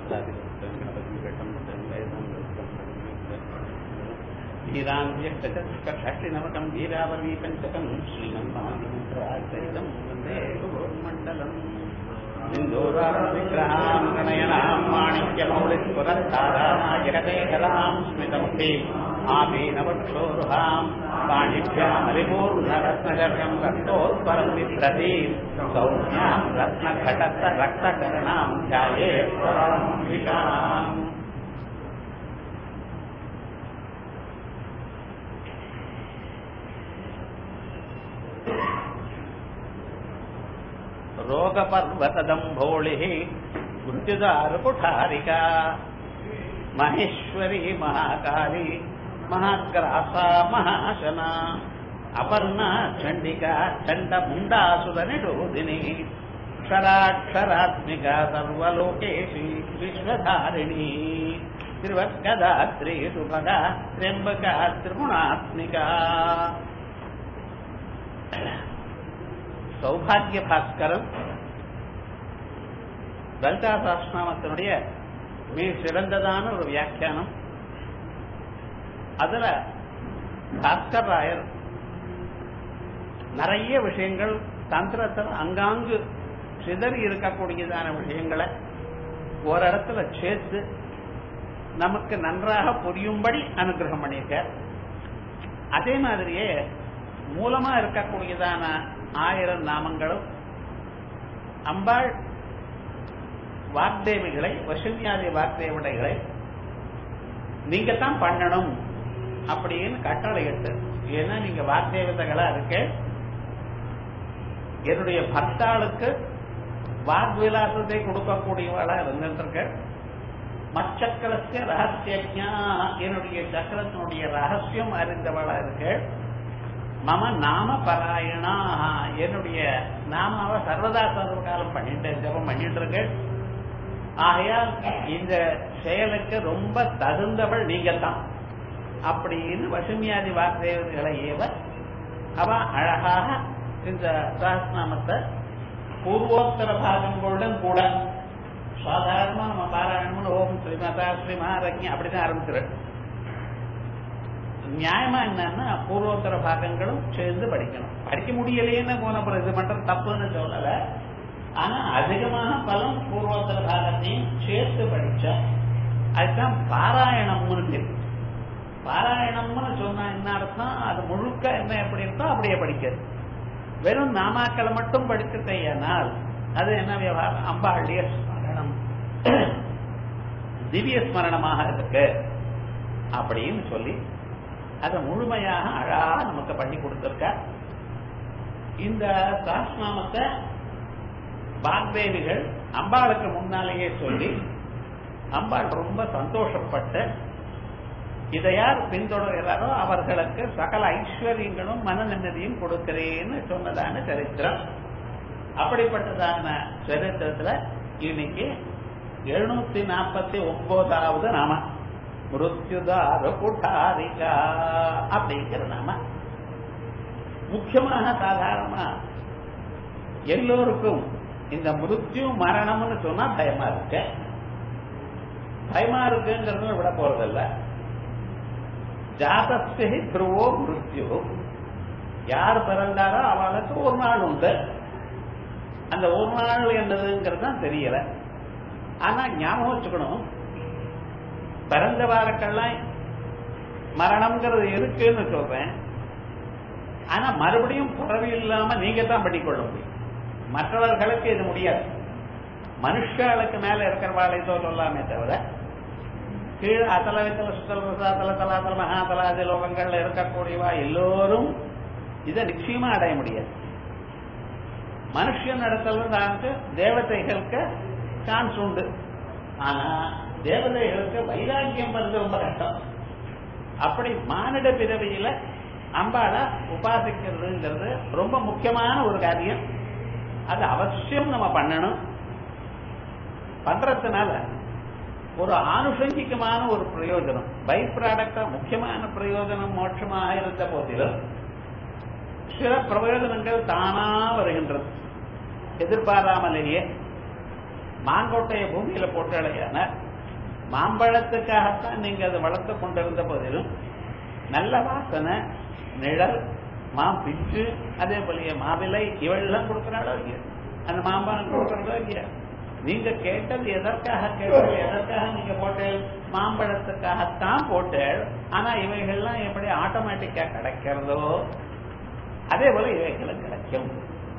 षष्टिनवकं वीरावली पञ्चकं श्रीमन्महामन्त्राचरितं वन्दे गुरुर्मण्डलम् सिन्दूरारविग्रहां गणयनां माणिक्यमौलिस्फुरत्तारामाजगदेकलां स्मितमुखी आमीनवक्षोरुहां पाणिभ्यामलिपूर्णरत्नजर्यं रक्तोत्परं बिभ्रतीं सौम्यां रत्नघटस्थ रक्तकरणां ध्याये पराम्बिकाम् रोगपर्वतदम्भोळिः मृत्युदारुकुठारिका महेश्वरी महाकाली महाग्रासा महाशना अपर्णा चण्डिका चण्डमुण्डासुरनिरोधिनी क्षराक्षरात्मिका सर्वलोकेशी विश्वधारिणी त्रिवद्गदात्री सुभगा त्र्यम्बका त्रिगुणात्मिका சௌபாகிய பாஸ்கரன் லலிதா சாஸ்திரநாமத்தினுடைய மிக சிறந்ததான ஒரு வியாக்கியானம் அதுல பாஸ்கர் ராயர் நிறைய விஷயங்கள் தந்திரத்தில் அங்காங்கு சிதறி இருக்கக்கூடியதான விஷயங்களை ஒரு இடத்துல சேர்த்து நமக்கு நன்றாக புரியும்படி அனுகிரகம் பண்ணியிருக்கார் அதே மாதிரியே மூலமா இருக்கக்கூடியதான ஆயிரம் நாமங்களும் அம்பாள் வாக்தேவிகளை வசன்யாதி வாக்தேவடைகளை நீங்க தான் பண்ணணும் அப்படின்னு கட்டளை இட்டு ஏன்னா நீங்க வாக்தேவதைகளா இருக்கு என்னுடைய பக்தாளுக்கு வாக்விலாசத்தை கொடுக்கக்கூடியவளா இருந்திருக்க மச்சக்கரஸ்ய ரகசியஜா என்னுடைய சக்கரத்தினுடைய ரகசியம் அறிந்தவளா இருக்கு மம நாம பராயணா என்னுடைய நாமாவை சர்வதா சர்வகாலம் பண்ணிட்டு ஜபம் பண்ணிட்டு இருக்கு ஆகையால் இந்த செயலுக்கு ரொம்ப தகுந்தவள் நீங்க தான் அப்படின்னு வசுமியாதி வாக்தேவர்களை ஏவ அவ அழகாக இந்த சஹஸ்நாமத்தை பூர்வோத்தர பாகங்களுடன் கூட சாதாரணமா நம்ம பாராயணம்னு ஓம் ஸ்ரீமதா ஸ்ரீமஹாரஜி அப்படிதான் ஆரம்பிக்கிறேன் நியாயமா என்னன்னா பூர்வோத்தர பாகங்களும் சேர்ந்து படிக்கணும் படிக்க முடியலையேன்னு போன அப்புறம் இது பண்றது தப்புன்னு சொல்லல ஆனா அதிகமான பலம் பூர்வோத்தர பாகத்தையும் சேர்த்து படிச்சா அதுதான் பாராயணம்னு பேர் பாராயணம்னு சொன்னா என்ன அர்த்தம் அது முழுக்க என்ன எப்படி இருக்கோ அப்படியே படிக்கிறது வெறும் நாமாக்களை மட்டும் படிச்சுட்டேனால் அது என்ன விவகாரம் அம்பாளுடைய ஸ்மரணம் திவ்ய ஸ்மரணமாக இருக்கு அப்படின்னு சொல்லி அதை முழுமையாக அழகா நமக்கு பண்ணி கொடுத்திருக்க இந்த சாஸ்நாமத்தை பாக்தேவிகள் அம்பாளுக்கு முன்னாலேயே சொல்லி அம்பாள் ரொம்ப சந்தோஷப்பட்டு இதை யார் பின்தொடர்கிறாரோ அவர்களுக்கு சகல ஐஸ்வர்யங்களும் மன நிம்மதியும் கொடுக்கிறேன்னு சொன்னதான சரித்திரம் அப்படிப்பட்டதான சரித்திரத்துல இன்னைக்கு எழுநூத்தி நாற்பத்தி ஒன்பதாவது நாம மிருத்யுதார குட்டாரிகா அப்படிங்கிற நாம முக்கியமாக சாதாரணமா எல்லோருக்கும் இந்த மிருத்யு மரணம்னு சொன்னா பயமா இருக்கு பயமா இருக்குங்கிறத விட போறதில்ல ஜாதஸ்தி துருவோ மிருத்யு யார் பிறந்தாரோ அவளுக்கு ஒரு நாள் உண்டு அந்த ஒரு நாள் என்னதுங்கிறது தான் தெரியல ஆனா ஞாபகம் வச்சுக்கணும் பிறந்த வாரக்கெல்லாம் மரணம்ங்கிறது இருக்குன்னு சொல்றேன் ஆனா மறுபடியும் பிறவி இல்லாம நீங்க தான் பண்ணிக்கொள்ள முடியும் மற்றவர்களுக்கு இது முடியாது மனுஷர்களுக்கு மேல இருக்கிறவாளை சொல்லாமே தவிர கீழே அத்தல வித்தல சுத்தல ரசாத்தல தலாத்தல மகாதலாதி லோகங்கள்ல இருக்கக்கூடியவா எல்லோரும் இதை நிச்சயமா அடைய முடியாது மனுஷன் இடத்துல தான் தேவதைகளுக்கு சான்ஸ் உண்டு ஆனா தேவதைகளுக்கு வைராக்கியம் வருது ரொம்ப கஷ்டம் அப்படி மானிட பிறவியில அம்பாள உபாசிக்கிறதுங்கிறது ரொம்ப முக்கியமான ஒரு காரியம் அது அவசியம் நம்ம பண்ணணும் பண்றதுனால ஒரு ஆனுஷங்கிகமான ஒரு பிரயோஜனம் பை ப்ராடக்டா முக்கியமான பிரயோஜனம் மோட்சமாக இருந்த போதிலும் சில பிரயோஜனங்கள் தானா வருகின்றது எதிர்பாராமலேயே மாங்கொட்டையை பூமியில போட்டாலேயான மாம்பழத்துக்காகத்தான் நீங்க அதை வளர்த்து கொண்டிருந்த போதிலும் நல்ல வாசனை நிழல் மாம்பிச்சு அதே போல மாவிலை இவெல்லாம் கொடுக்கறாளோ இல்லையா அந்த மாம்பழம் கொடுக்கறதோ இல்லையா நீங்க கேட்டது எதற்காக கேட்டது எதற்காக நீங்க போட்டேன் மாம்பழத்துக்காகத்தான் போட்டேன் ஆனா இவைகள்லாம் எப்படி ஆட்டோமேட்டிக்கா கிடைக்கிறதோ அதே போல இவைகளும் கிடைக்கும்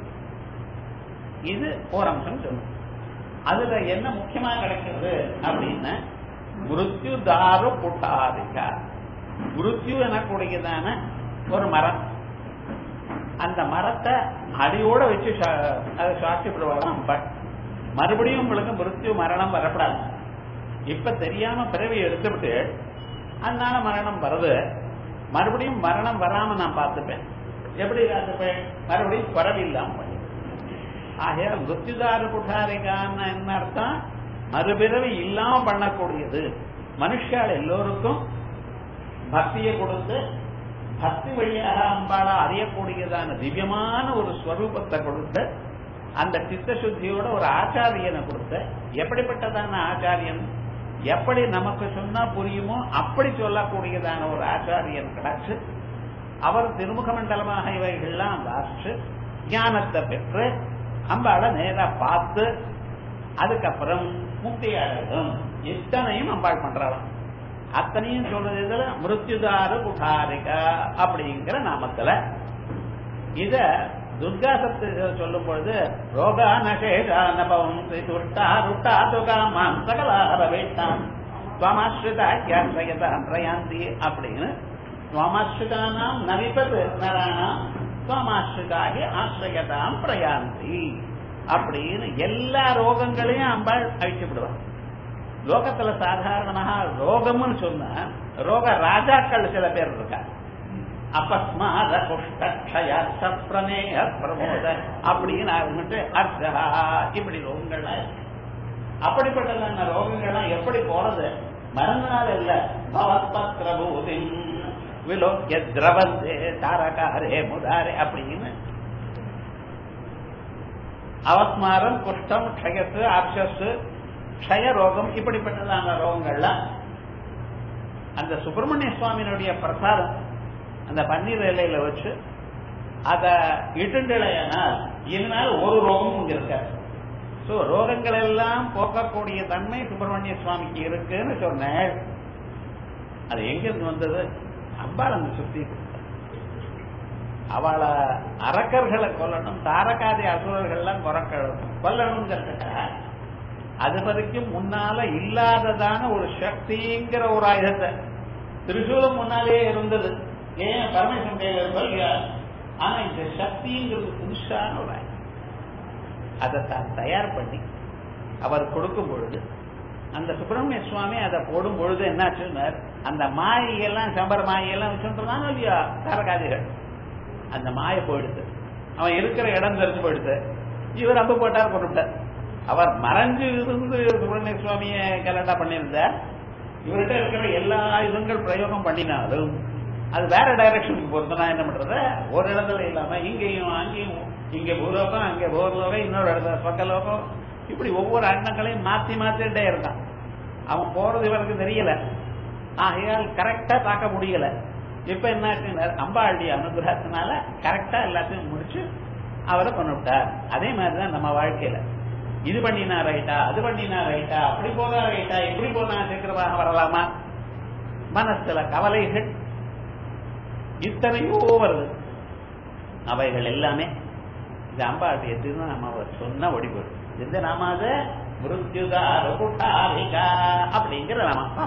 இது ஒரு அம்சம் சொல்லும் அதுல என்ன முக்கியமா கிடைக்கிறது அப்படின்னா மிருத்யு தாரு புட்டாதிகா மிருத்யு எனக்கூடியதான ஒரு மரம் அந்த மரத்தை அடியோட வச்சு அதை சாட்சிப்படுவாங்க பட் மறுபடியும் உங்களுக்கு மிருத்யு மரணம் வரப்படாது இப்ப தெரியாம பிறவி எடுத்துவிட்டு அதனால மரணம் வருது மறுபடியும் மரணம் வராம நான் பார்த்துப்பேன் எப்படி பார்த்துப்பேன் மறுபடியும் பிறவி இல்லாம பண்ணி ஆகையால் மிருத்யுதார புட்டாரிகான்னு என்ன அர்த்தம் மறுபிறவி இல்லாம பண்ணக்கூடியது மனுஷால் எல்லோருக்கும் பக்தியை கொடுத்து பக்தி வழியாக அம்பாளா அறியக்கூடியதான திவ்யமான ஒரு ஸ்வரூபத்தை கொடுத்து அந்த சித்த சுத்தியோட ஒரு ஆச்சாரியனை கொடுத்த எப்படிப்பட்டதான ஆச்சாரியன் எப்படி நமக்கு சொன்னா புரியுமோ அப்படி சொல்லக்கூடியதான ஒரு ஆச்சாரியன் கிடைச்சு அவர் திருமுக மண்டலமாக இவைகள்லாம் வாசிச்சு ஞானத்தை பெற்று அம்பாளை நேரா பார்த்து அதுக்கப்புறம் முக்தி அடையும் இத்தனையும் அம்பாள் பண்றாளாம் அத்தனையும் சொல்றது இதுல மிருத்யுதார குடாரிகா அப்படிங்கிற நாமத்துல இத துர்கா சப்தி சொல்லும் பொழுது ரோகா நசேஷா நபவம் துஷ்டா ருட்டா துகாமான் சகலார வேட்டாம் சுவாமாஸ்ரிதாக்கியாசிரயதா பிரயாந்தி அப்படின்னு சுவாமாஸ்ரிதானாம் நவிபது நராணாம் சுவாமாஸ்ரிதாகி ஆசிரியதாம் பிரயாந்தி அப்படின்னு எல்லா ரோகங்களையும் அம்பாள் அழிச்சு விடுவான் லோகத்துல சாதாரணமாக ரோகம்னு சொன்னா ரோக ராஜாக்கள் சில பேர் இருக்கா அபஸ்மாத குஷ்டக்ஷய சப்ரமேய பிரமோத அப்படின்னு ஆரம்பிட்டு அர்த்தா இப்படி ரோகங்கள்லாம் இருக்கு அப்படிப்பட்டதான ரோகங்கள்லாம் எப்படி போறது மறந்தால் இல்ல பவத்பத்ரபூதி விலோக்கிய திரவந்தே தாரகாரே முதாரே அப்படின்னு அவஸ்மாரம் குஷ்டம் க்ஷயத்து ஆப்சஸ் க்ஷய ரோகம் இப்படிப்பட்டதான ரோகங்கள்லாம் அந்த சுப்பிரமணிய சுவாமியினுடைய பிரசாதம் அந்த பன்னீர் இலையில வச்சு அத இட்டுண்டலையானால் இதனால் ஒரு ரோகமும் இங்க இருக்காது சோ ரோகங்கள் எல்லாம் போக்கக்கூடிய தன்மை சுப்பிரமணிய சுவாமிக்கு இருக்குன்னு சொன்னேன் அது எங்க இருந்து வந்தது அம்பாள் அந்த சுத்தி அவளை அரக்கர்களை கொல்லணும் தாரகாதி அசுரர்கள்லாம் கொறக்கணும் கொல்லணுங்கிறதுக்காக அது வரைக்கும் முன்னால இல்லாததான ஒரு சக்திங்கிற ஒரு ஆயுதத்தை திரிசூலம் முன்னாலேயே இருந்தது ஏன் பரமேஸ்வரன் கையில இருக்கோ ஆனா இந்த சக்திங்கிறது புதுசான ஒரு ஆயுதம் அதை தான் தயார் பண்ணி அவர் கொடுக்கும் பொழுது அந்த சுப்பிரமணிய சுவாமி அதை போடும் பொழுது என்னாச்சுன்னா அந்த மாயையெல்லாம் சம்பர மாயையெல்லாம் வச்சுருந்தாங்க இல்லையா தாரகாதிகள் அந்த மாய போயிடுது அவன் இருக்கிற இடம் தெரிஞ்சு போயிடுது இவர் அம்பு போட்டார் கொண்டுட்டார் அவர் மறைஞ்சு இருந்து சுப்பிரமணிய சுவாமியை கலண்டா பண்ணியிருந்தார் இவர்கிட்ட இருக்கிற எல்லா ஆயுதங்கள் பிரயோகம் பண்ணினாலும் அது வேற டைரக்ஷனுக்கு பொறுத்தனா என்ன பண்றது ஒரு இடத்துல இல்லாம இங்கேயும் அங்கேயும் இங்க பூலோகம் அங்க போர்லோகம் இன்னொரு இடத்துல பக்கலோகம் இப்படி ஒவ்வொரு அண்ணங்களையும் மாத்தி மாத்திட்டே இருக்கான் அவன் போறது இவருக்கு தெரியல ஆகையால் கரெக்டா பார்க்க முடியல இப்ப என்ன அம்பாளுடைய அனுகிரகத்தினால கரெக்டா எல்லாத்தையும் முடிச்சு அவரை கொண்டுட்டார் அதே மாதிரிதான் நம்ம வாழ்க்கையில இது பண்ணினா ரைட்டா அது பண்ணினா ரைட்டா அப்படி போனா ரைட்டா இப்படி போனா சீக்கிரமாக வரலாமா மனசுல கவலைகள் இத்தனையோ வருது அவைகள் எல்லாமே இந்த அம்பாளுடைய திருநாம சொன்ன ஒடிபடும் இந்த நாம அது மிருத்யுதா ருகுட்டாரிகா அப்படிங்கிற நாம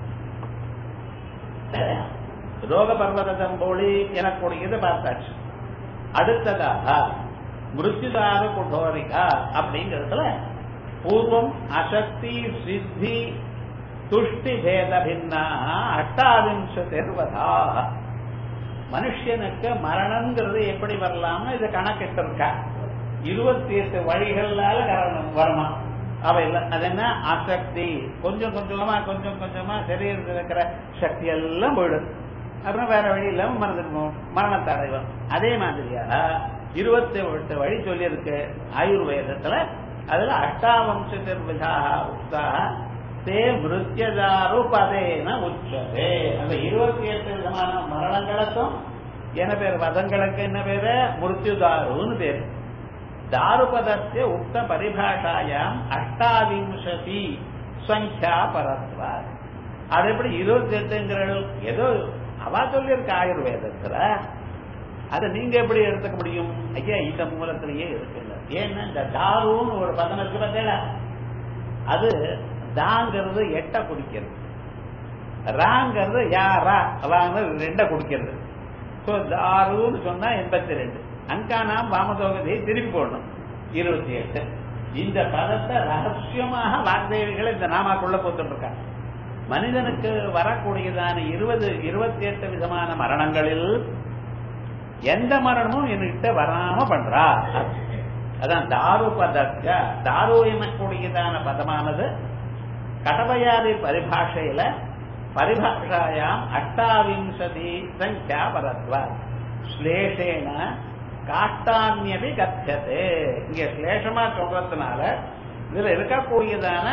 ரோக பர்வதம் போலி எனக்கூடியது பார்த்தாச்சு அடுத்ததாக மிருத்யுதார குடோரிகா அப்படிங்கிறதுல பூர்வம் அசக்தி சித்தி துஷ்டி பேத பின்னா அஷ்டாவிம்சதிர்வதா மனுஷனுக்கு மரணம்ங்கிறது எப்படி வரலாம்னு இது கணக்கிட்டு இருக்கா இருபத்தி எட்டு வழிகளால காரணம் வரமா அவை அது என்ன அசக்தி கொஞ்சம் கொஞ்சமா கொஞ்சம் கொஞ்சமா சரீரத்தில் இருக்கிற சக்தி எல்லாம் போயிடும் அப்புறம் வேற வழி இல்லாம மறந்துடுவோம் மரணத்தை அடைவோம் அதே மாதிரியா இருபத்தி எட்டு வழி சொல்லியிருக்கு ஆயுர்வேதத்துல அதுல அஷ்டாவம்சத்திர்விதாக உக்தாக தே மிருத்யதாரு பதேன உச்சதே அந்த இருபத்தி எட்டு விதமான மரணங்களுக்கும் என்ன பேர் வதங்களுக்கு என்ன பேரு மிருத்யுதாருன்னு பேரு தாருபதஸ்ய உக்த பரிபாஷாயாம் அஷ்டாவிம்சதி சங்கியா பரத்வா அது எப்படி இருபத்தி எட்டுங்கிற ஏதோ அவா சொல்லியிருக்க ஆயுர்வேதத்துல அதை நீங்க எப்படி எடுத்துக்க முடியும் ஐயா இந்த மூலத்திலேயே இருக்குல்ல ஏன்னா இந்த தாருன்னு ஒரு பதம் இருக்கு பார்த்தீங்களா அது தாங்கிறது எட்ட குடிக்கிறது ராங்கிறது யாரா அவாங்கிறது ரெண்ட குடிக்கிறது ஸோ தாருன்னு சொன்னா எண்பத்தி ரெண்டு அங்கானாம் வாமதோகதியை திருப்பி போடணும் இருபத்தி எட்டு இந்த பதத்தை ரகசியமாக வாக்தேவிகளை இந்த நாமாக்குள்ள போட்டுருக்காங்க மனிதனுக்கு வரக்கூடியதான இருபது இருபத்தி எட்டு விதமான மரணங்களில் எந்த மரணமும் என்கிட்ட வராம பண்றா அதான் தாரு பதக்க தாரு எனக்கூடியதான பதமானது கடவையாதி பரிபாஷையில பரிபாஷாயாம் அஷ்டாவிம்சதி சங்கியா பரத்வா ஸ்லேஷேன காட்டான்யபி கத்தியதே இங்க ஸ்லேஷமா சொல்றதுனால இதுல இருக்கக்கூடியதான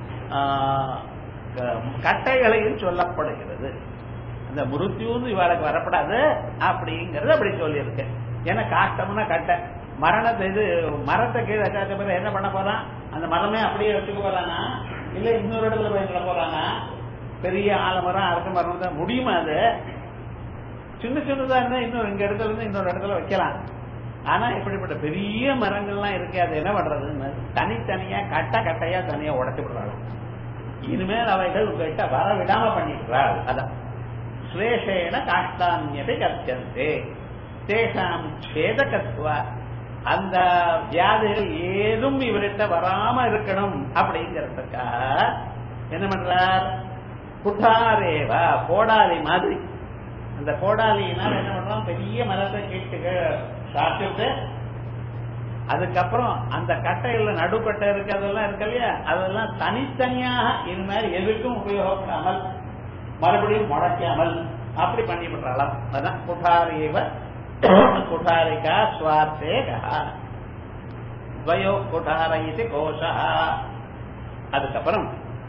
கட்டைகளையும் சொல்லப்படுகிறது அந்த முருத்தியூன்னு இவளுக்கு வரப்படாது அப்படிங்கறது அப்படி சொல்லியிருக்கு ஏன்னா காஷ்டம்னா கட்டை மரணத்தை இது மரத்தை கீழே வச்சாச்ச பிறகு என்ன பண்ண போறான் அந்த மரமே அப்படியே வச்சுக்க போறானா இல்ல இன்னொரு இடத்துல போய் சொல்ல போறானா பெரிய ஆலமரம் அரச மரம் தான் முடியுமா அது சின்ன சின்னதா இருந்தா இன்னொரு இங்க இடத்துல இருந்து இன்னொரு இடத்துல வைக்கலாம் ஆனா இப்படிப்பட்ட பெரிய மரங்கள்லாம் இருக்கு அது என்ன பண்றதுன்னு தனித்தனியா கட்ட கட்டையா தனியா உடச்சு விடுறாங்க இனிமேல் அவைகள் உங்ககிட்ட வர விடாம பண்ணிடுறாள் அதான் ஸ்லேஷேன காஷ்டான்யபி கத்தியந்தே தேசாம் சேதகத்துவ அந்த வியாதிகள் ஏதும் இவர்கிட்ட வராம இருக்கணும் அப்படிங்கிறதுக்காக என்ன பண்றார் குட்டாரேவா கோடாலி மாதிரி அந்த கோடாலினால் என்ன பண்றோம் பெரிய மரத்தை கேட்டு சாப்பிட்டு அதுக்கப்புறம் அந்த கட்டையில நடுக்கட்டை இருக்கு அதெல்லாம் இருக்கு இல்லையா அதெல்லாம் தனித்தனியாக இது மாதிரி எதுக்கும் உபயோகப்படாமல் மறுபடியும் முளைக்காமல் அப்படி பண்ணி விடுறாளாம் அதான் குட்டாரியவ குட்டாரிகா சுவார்த்தே கா துவயோ குட்டார இது கோஷா அதுக்கப்புறம்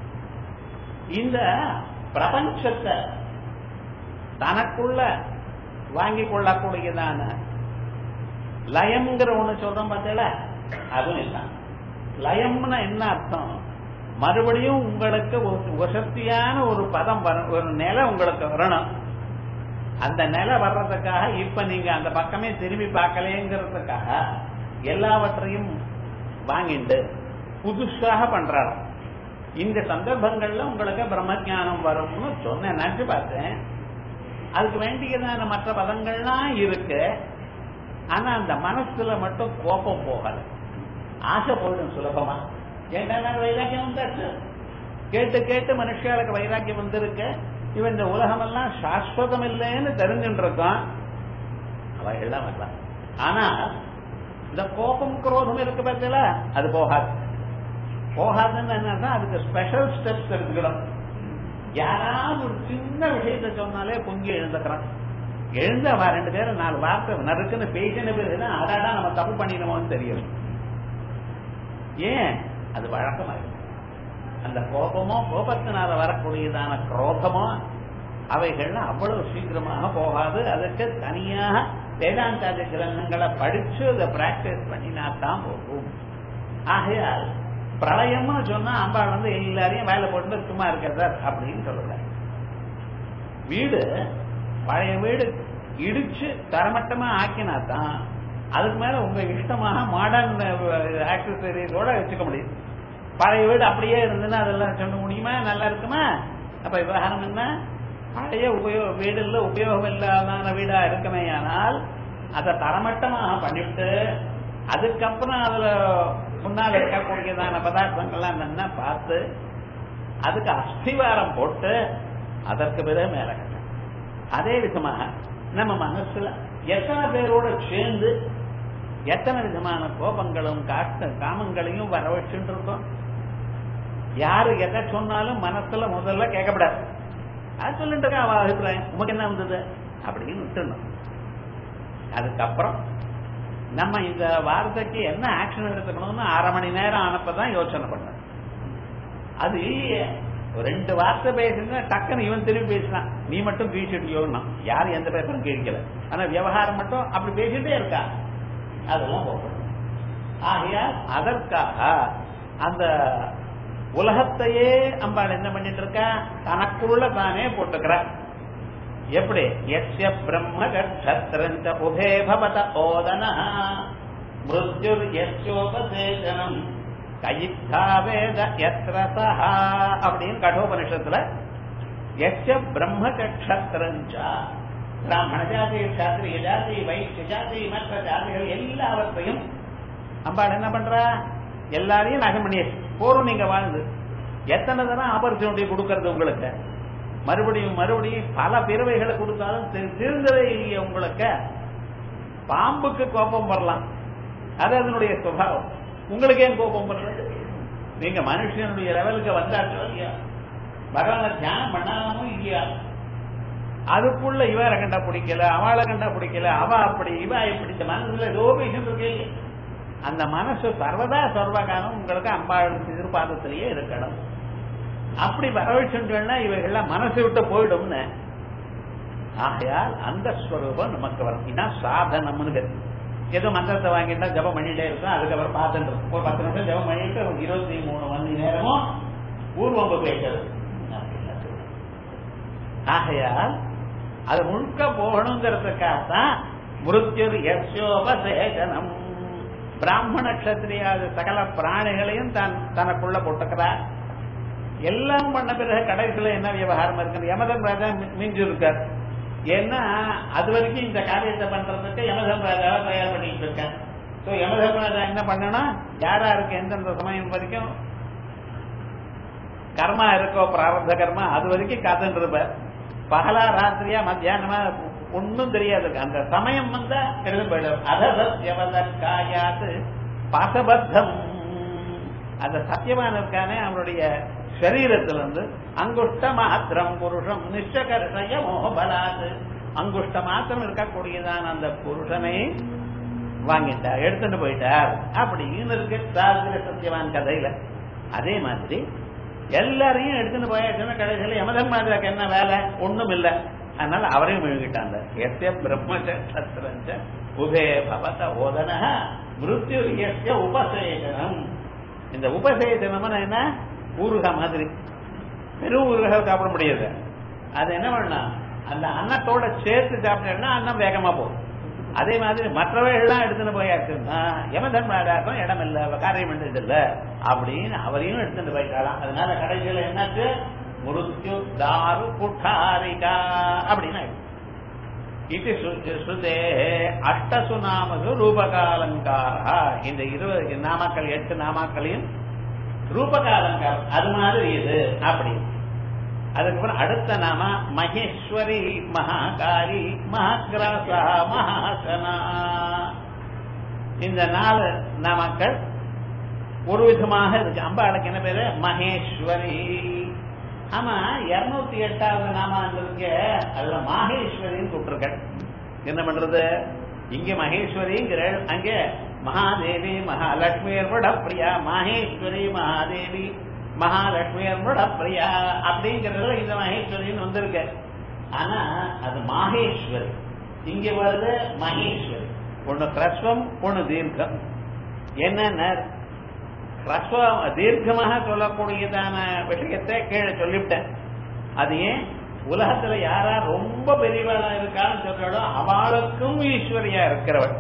இந்த பிரபஞ்சத்தை தனக்குள்ள வாங்கி கொள்ளக்கூடியதான லயம்ங்கிற ஒண்ணு சொல்றோம் பார்த்தீங்களா அதுவும் இல்லை லயம்னா என்ன அர்த்தம் மறுபடியும் உங்களுக்கு ஒரு வசதியான ஒரு பதம் வர ஒரு நிலை உங்களுக்கு வரணும் அந்த நிலை வர்றதுக்காக இப்ப நீங்க அந்த பக்கமே திரும்பி பார்க்கலேங்கிறதுக்காக எல்லாவற்றையும் வாங்கிட்டு புதுசாக பண்றாரு இந்த சந்தர்ப்பங்கள்ல உங்களுக்கு பிரம்மஜானம் வரும்னு சொன்னேன் நினைச்சு பார்த்தேன் அதுக்கு வேண்டியதான மற்ற பதங்கள்லாம் இருக்கு ஆனா அந்த மனசுல மட்டும் கோபம் போகல ஆசை போயிடும் சுலபமா ஏன்னா வைராக்கியம் வந்தாச்சு கேட்டு கேட்டு மனுஷாளுக்கு வைராக்கியம் வந்திருக்கு இவன் இந்த உலகமெல்லாம் சாஸ்வதம் இல்லைன்னு தெரிஞ்சுட்டு இருக்கான் அவைகள்லாம் வரலாம் ஆனா இந்த கோபம் குரோதம் இருக்கு பார்த்தல அது போகாது போகாதுன்னு என்னன்னா அதுக்கு ஸ்பெஷல் ஸ்டெப்ஸ் எடுத்துக்கணும் யாராவது ஒரு சின்ன விஷயத்த சொன்னாலே பொங்கி எழுந்துக்கிறான் எழுந்து அவ ரெண்டு பேரும் நாலு வார்த்தை நறுக்குன்னு பேசின பிறகுதான் அடாடா நம்ம தப்பு பண்ணிடுமோன்னு தெரியும் ஏன் அது வழக்கமா இருக்கு அந்த கோபமோ கோபத்தினால வரக்கூடியதான குரோதமோ அவைகள் அவ்வளவு சீக்கிரமாக போகாது அதுக்கு தனியாக வேதாந்தாதி கிரந்தங்களை படிச்சு அதை பிராக்டிஸ் பண்ணினா தான் போகும் ஆகையால் பிரளயம்னு சொன்னா அம்பாள் வந்து எல்லாரையும் வேலை போட்டு சும்மா இருக்கிறதா அப்படின்னு சொல்லல வீடு பழைய வீடு இடிச்சு தரமட்டமா ஆக்கினா தான் அதுக்கு மேல உங்க இஷ்டமாக மாடர்ன் ஆக்சசரிஸோட வச்சுக்க முடியும் பழைய வீடு அப்படியே இருந்ததுன்னா அதெல்லாம் சொல்ல முடியுமா நல்லா இருக்குமா அப்ப விவகாரம் என்ன பழைய உபயோக வீடுல உபயோகம் இல்லாத வீடா இருக்குமே ஆனால் அதை தரமட்டமாக பண்ணிவிட்டு அதுக்கப்புறம் அதுல முன்னால் இருக்கக்கூடியதான பதார்த்தங்கள்லாம் என்ன பார்த்து அதுக்கு அஸ்திவாரம் போட்டு அதற்கு பிறகு மேல கட்டணும் அதே விதமாக நம்ம மனசுல எத்தனை பேரோட சேர்ந்து எத்தனை விதமான கோபங்களும் காட்ட காமங்களையும் வர வச்சுட்டு இருக்கோம் யாரு எதை சொன்னாலும் மனசுல முதல்ல கேட்கப்படாது அது சொல்லிட்டு இருக்கா அவ அபிப்பிராயம் உமக்கு என்ன வந்தது அப்படின்னு விட்டுணும் அதுக்கப்புறம் நம்ம இந்த வார்த்தைக்கு என்ன ஆக்ஷன் எடுத்துக்கணும்னு அரை மணி நேரம் ஆனப்பதான் யோசனை பண்ண அது ஒரு ரெண்டு வார்த்தை பேசுனா டக்குன்னு இவன் திரும்பி பேசினான் நீ மட்டும் கீழ்ச்சிட்டியோன்னா யாரும் எந்த பேப்பரும் கிழிக்கல ஆனா விவகாரம் மட்டும் அப்படி பேசிட்டே இருக்கா அதெல்லாம் போகணும் ஆகையால் அதற்காக அந்த உலகத்தையே அம்பாள் என்ன பண்ணிட்டு இருக்கா தனக்குள்ள தானே போட்டுக்கிறார் எப்படி எஸ்ய பிரம்ம கட்சத்திரஞ்ச உபே பவத ஓதன மிருத்யுர் எஸ்யோபசேதனம் கயித்தாவேத எத்திர சஹா அப்படின்னு கடோபனிஷத்துல எஸ்ய பிரம்ம கட்சத்திரஞ்சா பிராமண ஜாதி சாத்திரிய ஜாதி வைஷ்ய ஜாதி மற்ற ஜாதிகள் எல்லாவற்றையும் அம்பாள் என்ன பண்றா எல்லாரையும் நகம் பண்ணியாச்சு போரும் நீங்க வாழ்ந்து எத்தனை தரம் ஆப்பர்ச்சுனிட்டி கொடுக்கறது உங்களுக்கு மறுபடியும் மறுபடியும் பல பிறவைகளை கொடுத்தாலும் திருந்ததே இல்லையே உங்களுக்கு பாம்புக்கு கோபம் வரலாம் அது அதனுடைய சுபாவம் உங்களுக்கு ஏன் கோபம் வர்றது நீங்க மனுஷனுடைய லெவலுக்கு வந்தாச்சோ இல்லையா பகவான தியானம் பண்ணாலும் இல்லையா அதுக்குள்ள இவரை கண்டா பிடிக்கல அவளை கண்டா பிடிக்கல அவ அப்படி இவ இப்படி இந்த மனசுல ஏதோ பேசிட்டு இருக்கே அந்த மனசு சர்வதா சர்வகாலம் உங்களுக்கு அம்பாள் எதிர்பார்த்தத்திலேயே இருக்கணும் அப்படி வரவழைச்சுட்டோம்னா இவைகள்லாம் மனசை விட்டு போயிடும்னு ஆகையால் அந்த ஸ்வரூபம் நமக்கு வரும் இதான் சாதனம்னு ஏதோ மந்திரத்தை வாங்கிட்டா ஜபம் பண்ணிட்டே இருக்கும் அதுக்கப்புறம் பார்த்துட்டு இருக்கும் ஒரு பத்து நிமிஷம் ஜபம் பண்ணிட்டு ஒரு இருபத்தி மூணு மணி நேரமும் ஊர்வம்பு பேசுறது ஆகையால் அது முழுக்க போகணுங்கிறதுக்காகத்தான் மிருத்யுர் யசோபசேகனம் பிராமண கஷத்திரியாத சகல பிராணிகளையும் தான் தனக்குள்ள போட்டுக்கிறார் எல்லாம் பண்ண பிறகு கடைசியில என்ன விவகாரம் இருக்கு யமதம் ராஜா மிஞ்சு இருக்கார் ஏன்னா அது வரைக்கும் இந்த காரியத்தை பண்றதுக்கு யமதம் ராஜாவை தயார் பண்ணிட்டு இருக்கேன் சோ யமதம் ராஜா என்ன பண்ணணும் யாரா இருக்கு எந்தெந்த சமயம் வரைக்கும் கர்மா இருக்கோ பிராரப்த கர்மா அது வரைக்கும் காத்துட்டு இருப்பார் பகலா ராத்திரியா மத்தியானமா ஒன்னும் தெரியாது அந்த சமயம் வந்தா எழுத போயிடும் அதவத்யவதற்காயாது பாசபத்தம் அந்த சத்தியவான் இருக்கானே அவனுடைய சரீரத்துல இருந்து அங்குஷ்ட மாத்திரம் புருஷம் நிச்சகர்ஷய மோகபலாது அங்குஷ்ட மாத்திரம் இருக்கக்கூடியதான் அந்த புருஷனை வாங்கிட்டார் எடுத்துட்டு போயிட்டார் அப்படின்னு இருக்கு சாஸ்திர சத்தியவான் கதையில அதே மாதிரி எல்லாரையும் எடுத்துட்டு போயாச்சுன்னா கடைசியில் யமதர்மாஜாக்கு என்ன வேலை ஒண்ணும் இல்லை அதனால அவரையும் விழுங்கிட்டாங்க எஸ்ய பிரம்மச்சத்திரஞ்ச உபே பவத ஓதன மிருத்யு எஸ்ய உபசேதனம் இந்த உபசேதனம்னா என்ன ஊருகா மாதிரி பெரும் ஊருகா சாப்பிட முடியாது அது என்ன பண்ணா அந்த அன்னத்தோட சேர்த்து சாப்பிட்டேன்னா அன்னம் வேகமா போகும் அதே மாதிரி மற்றவைகள்லாம் எடுத்துட்டு போயாச்சுன்னா யமதர்மராஜாக்கும் இடம் இல்ல காரியம் பண்றது இல்ல அப்படின்னு அவரையும் எடுத்துட்டு போயிட்டாலாம் அதனால கடைசியில என்னாச்சு மிருத்யு தாரு குட்டாரிகா அப்படின்னு இது ஸ்ருதே அஷ்டசு நாமசு ரூபகாலங்காரா இந்த இருபது நாமாக்கள் எட்டு நாமாக்களையும் ரூபகாலங்காரம் அது மாதிரி இது அப்படி அதுக்கப்புறம் அடுத்த நாம மகேஸ்வரி மகாகாரி மகாகிராசா மகாசனா இந்த நாலு நாமக்கள் ஒரு விதமாக இருக்கு அம்பாளுக்கு என்ன பேரு மகேஸ்வரி ஆமா இருநூத்தி எட்டாவது நாம இருக்கு அதுல மாகேஸ்வரின்னு கூப்பிட்டுருக்க என்ன பண்றது இங்க மகேஸ்வரிங்கிற அங்க மகாதேவி மகாலட்சுமி பிரியா மகேஸ்வரி மகாதேவி மகாலட்சுமி பிரியா அப்படிங்கறதுல இந்த மகேஸ்வரின்னு வந்திருக்கு ஆனா அது மாகேஸ்வரி இங்க வருது மகேஸ்வரி ஒண்ணு கிரஸ்வம் ஒண்ணு தீர்க்கம் என்னன்னா ரஸ்வம் தீர்க்கமாக சொல்லக்கூடியதான விஷயத்தை கீழே சொல்லிவிட்டேன் அது ஏன் உலகத்துல யாரா ரொம்ப பெரியவளா இருக்கான்னு சொல்றாளோ அவளுக்கும் ஈஸ்வரியா இருக்கிறவள்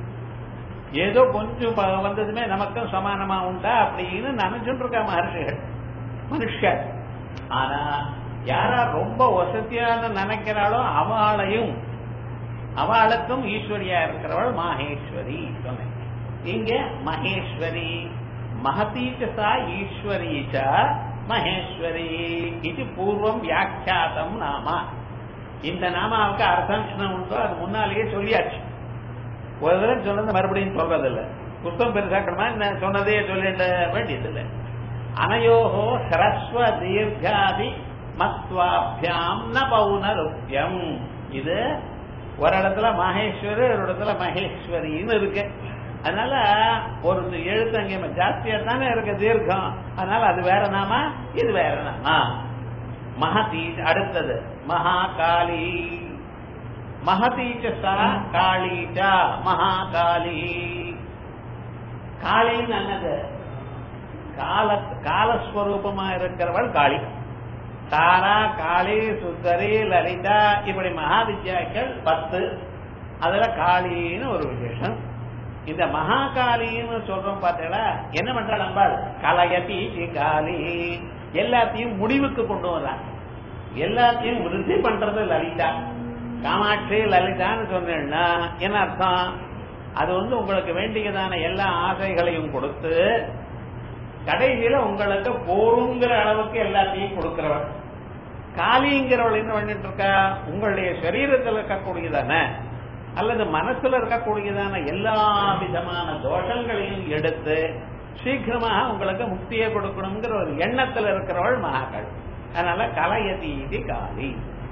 ஏதோ கொஞ்சம் ப- வந்ததுமே நமக்கும் சமானமா உண்டா அப்படின்னு நினைச்சுட்டு இருக்கா மகர்ஷிகள் மனுஷர் ஆனா யாரா ரொம்ப வசதியான நினைக்கிறாளோ அவளையும் அவளுக்கும் ஈஸ்வரியா இருக்கிறவள் மாகேஸ்வரி சொன்னேன் இங்க மகேஸ்வரி மகதீச்ச சா ஈஸ்வரி ச மகேஸ்வரி இது பூர்வம் வியாக்கியாதம் நாம இந்த நாமாவுக்கு அர்த்தம் உண்டோ அது முன்னாலேயே சொல்லியாச்சு ஒரு தடவை சொன்னது மறுபடியும் சொல்றதில்ல புத்தகம் பெருசாக்கணுமா என்ன சொன்னதே சொல்லிட வேண்டியதில்லை அனயோகோ ஹ்ரஸ்வ தீர்காதி மத்வாபியாம் ந பௌனருப்யம் இது ஒரு இடத்துல மகேஸ்வரி ஒரு இடத்துல மகேஸ்வரின்னு இருக்கு அதனால ஒரு எழுத்து அங்கே ஜாஸ்தியா தானே இருக்கு தீர்க்கம் அதனால அது வேற நாமா இது வேற நாமா மகதி அடுத்தது மகாகாளி மகதீச்சா காளீச்சா மகாகாளி காளின்னு என்னது கால காலஸ்வரூபமா இருக்கிறவள் காளி தாரா காளி சுந்தரி லலிதா இப்படி மகாவித்யாக்கள் பத்து அதுல காளின்னு ஒரு விசேஷம் இந்த மகாகாளின்னு சொல்றோம் பார்த்தீங்களா என்ன பண்றாள் அம்பாள் கலயதி காளி எல்லாத்தையும் முடிவுக்கு கொண்டு வர்றான் எல்லாத்தையும் விருத்தி பண்றது லலிதா காமாட்சி லலிதான்னு சொன்னேன்னா என்ன அர்த்தம் அது வந்து உங்களுக்கு வேண்டியதான எல்லா ஆசைகளையும் கொடுத்து கடைசியில உங்களுக்கு போருங்கிற அளவுக்கு எல்லாத்தையும் கொடுக்கிறவள் காலிங்கிறவள் என்ன பண்ணிட்டு இருக்கா உங்களுடைய சரீரத்தில் இருக்கக்கூடியதான அல்லது மனசுல இருக்கக்கூடியதான எல்லா விதமான தோஷங்களையும் எடுத்து சீக்கிரமாக உங்களுக்கு முக்தியை கொடுக்கணுங்கிற ஒரு எண்ணத்தில் இருக்கிறவள் மகாக்கள் அதனால கலயதி இது காலி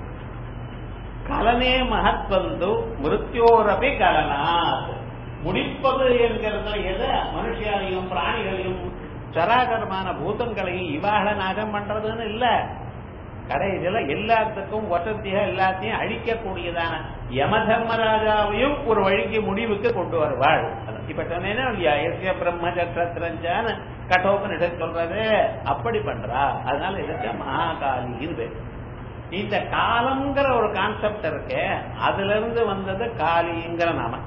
கலனே மகத்வந்து மிருத்யோரபி கலனாத் முடிப்பது என்கிறதுல எதை மனுஷியாலையும் பிராணிகளையும் சராகரமான பூதங்களையும் இவாக நாகம் பண்றதுன்னு இல்ல கடைசியில எல்லாத்துக்கும் வசதியா எல்லாத்தையும் அழிக்கக்கூடியதான யம தர்மராஜாவையும் ஒரு வழிக்கு முடிவுக்கு கொண்டு வருவாள் இப்ப சொன்னேன்னா எஸ்ய பிரம்மச்சத்திரஞ்சான கட்டோபனிடம் சொல்றது அப்படி பண்றா அதனால இதுக்கு மகாகாலின்னு பேர் இந்த காலம்ங்கிற ஒரு கான்செப்ட் இருக்கு அதுல இருந்து வந்தது காலிங்கிற நாம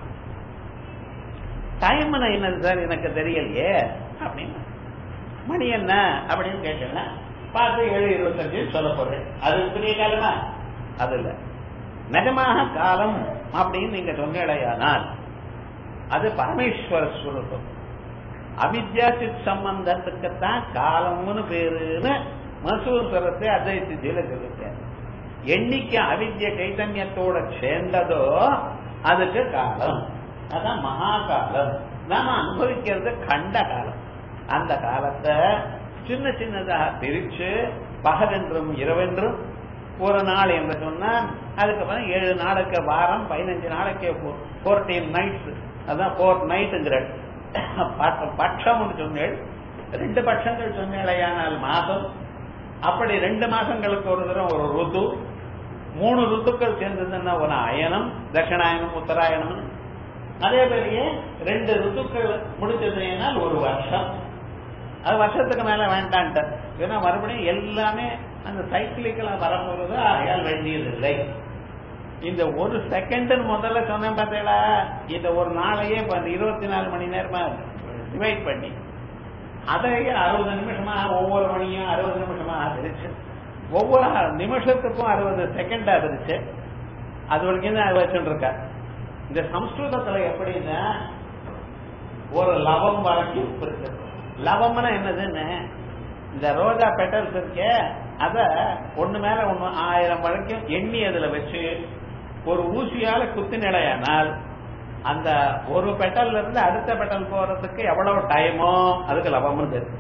டைம் என்னது சார் எனக்கு தெரியலையே அப்படின்னு மணி என்ன அப்படின்னு கேட்டேன்னா பார்த்து ஏழு இருபத்தஞ்சு சொல்ல போறேன் அது பெரிய காலமா அது இல்ல நிஜமாக காலம் அப்படின்னு நீங்க சொன்னீடையானால் அது பரமேஸ்வர ஸ்வரூபம் அவித்யாசித் சம்பந்தத்துக்குத்தான் காலம்னு பேருன்னு மசூசரத்தை அத்வைத்தியில சொல்லிருக்கேன் என்னைக்கு அவித்ய கைத்தன்யத்தோட சேர்ந்ததோ அதுக்கு காலம் அதான் மகா காலம் நாம அனுபவிக்கிறது கண்ட காலம் அந்த காலத்தை சின்ன சின்னதாக பிரிச்சு பகலென்றும் இரவென்றும் ஒரு நாள் என்று சொன்னா அதுக்கப்புறம் ஏழு நாளுக்கு வாரம் பதினஞ்சு நாளைக்கு போர்டீன் நைட்ஸ் அதான் போர் நைட்டுங்கிற பட்சம் சொன்னேள் ரெண்டு பட்சங்கள் சொன்னேளையானால் மாதம் அப்படி ரெண்டு மாசங்களுக்கு ஒரு தரம் ஒரு ருத்து மூணு ருத்துக்கள் சேர்ந்ததுன்னா ஒரு அயனம் தட்சிணாயனம் உத்தராயணம் அதே மாதிரியே ரெண்டு ருத்துக்கள் முடிச்சதுனால் ஒரு வருஷம் அது வருஷத்துக்கு மேல வேண்டான்ட்டு ஏன்னா மறுபடியும் எல்லாமே அந்த சைக்கிளிக்கலா வரப்போறது ஆகையால் வேண்டியதில்லை இந்த ஒரு செகண்ட் முதல்ல சொன்னேன் பார்த்தீங்களா இந்த ஒரு நாளையே இப்ப அந்த இருபத்தி நாலு மணி நேரமா டிவைட் பண்ணி அதையே அறுபது நிமிஷமாக ஒவ்வொரு மணியும் அறுபது நிமிஷமாக பிரிச்சு ஒவ்வொரு நிமிஷத்துக்கும் அறுபது செகண்டா பிரிச்சு அது வரைக்கும் தான் வச்சுட்டு இருக்கா இந்த சம்ஸ்கிருதத்துல எப்படின்னா ஒரு லவம் வரைக்கும் இருக்கு லவம்னா என்னதுன்னு இந்த ரோஜா பெட்டல்ஸ் இருக்கே அத ஒண்ணு மேல ஒண்ணு ஆயிரம் வரைக்கும் எண்ணி அதுல வச்சு ஒரு ஊசியால குத்து நிலையானால் அந்த ஒரு பெட்டல்ல இருந்து அடுத்த பெட்டல் போறதுக்கு எவ்வளவு டைமோ அதுக்கு லபம் பேரு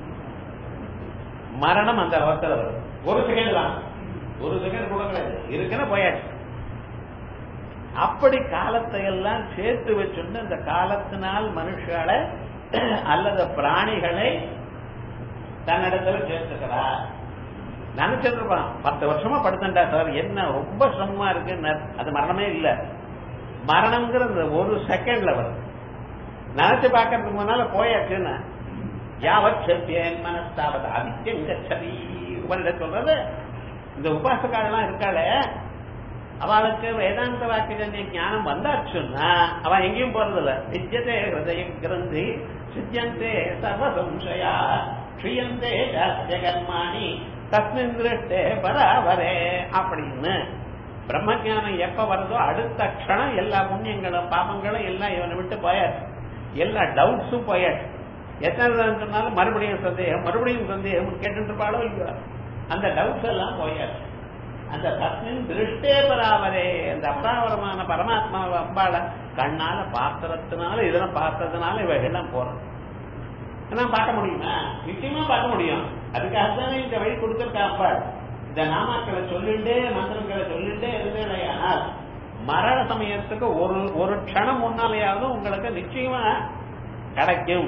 மரணம் அந்த அவசரம் வரும் ஒரு செகண்ட் தான் ஒரு செகண்ட் கூட கிடையாது இருக்குன்னு போயாச்சு அப்படி காலத்தை எல்லாம் சேர்த்து வச்சுட்டு இந்த காலத்தினால் மனுஷால அல்லது பிராணிகளை தன்னிடத்துல சேர்த்துக்கிறா நினைச்சிருப்பான் பத்து வருஷமா படுத்தண்டா சார் என்ன ரொம்ப சிரமமா இருக்கு அது மரணமே இல்ல மரணம்ங்கிற இந்த ஒரு செகண்ட்ல வரும் நினைச்சு பாக்கிறதுக்கு முன்னால போயாச்சுன்னா யாவத் சத்தியன் மனஸ்தாவத அதித்யம் கச்சதி உபனிட சொல்றது இந்த உபாசக்காரெல்லாம் இருக்காளே அவளுக்கு வேதாந்த வாக்கிய ஞானம் வந்தாச்சுன்னா அவ எங்கேயும் போறதில்ல வித்தியதே ஹிருதய கிரந்தி சித்தியந்தே சர்வ சம்சயா க்ஷியந்தே ஜகன்மாணி தஸ்மின் திருஷ்டே பராவரே அப்படின்னு பிரம்மஜானம் எப்ப வருதோ அடுத்த க்ஷணம் எல்லா புண்ணியங்களும் பாபங்களும் எல்லாம் இவனை விட்டு போயாச்சு எல்லா டவுட்ஸும் போயாச்சு எத்தனை தடவை சொன்னாலும் மறுபடியும் சந்தேகம் மறுபடியும் சந்தேகம் கேட்டு இருப்பாளோ இல்லையோ அந்த டவுட்ஸ் எல்லாம் போயாச்சு அந்த தஸ்மின் திருஷ்டே பராவரே அந்த அபராவரமான பரமாத்மாவை அம்பாள கண்ணால பாத்திரத்தினால இதெல்லாம் பார்த்ததுனால இவைகள்லாம் போறது நான் பார்க்க முடியுமா நிச்சயமா பார்க்க முடியும் அதுக்காகத்தானே இந்த வழி கொடுத்திருக்கா அம்பாள் இந்த நாமாக்களை சொல்லிண்டே மந்திரங்களை சொல்லிண்டே இருந்தேனால் மரண சமயத்துக்கு ஒரு ஒரு க்ஷணம் முன்னாலேயாவது உங்களுக்கு நிச்சயமா கிடைக்கும்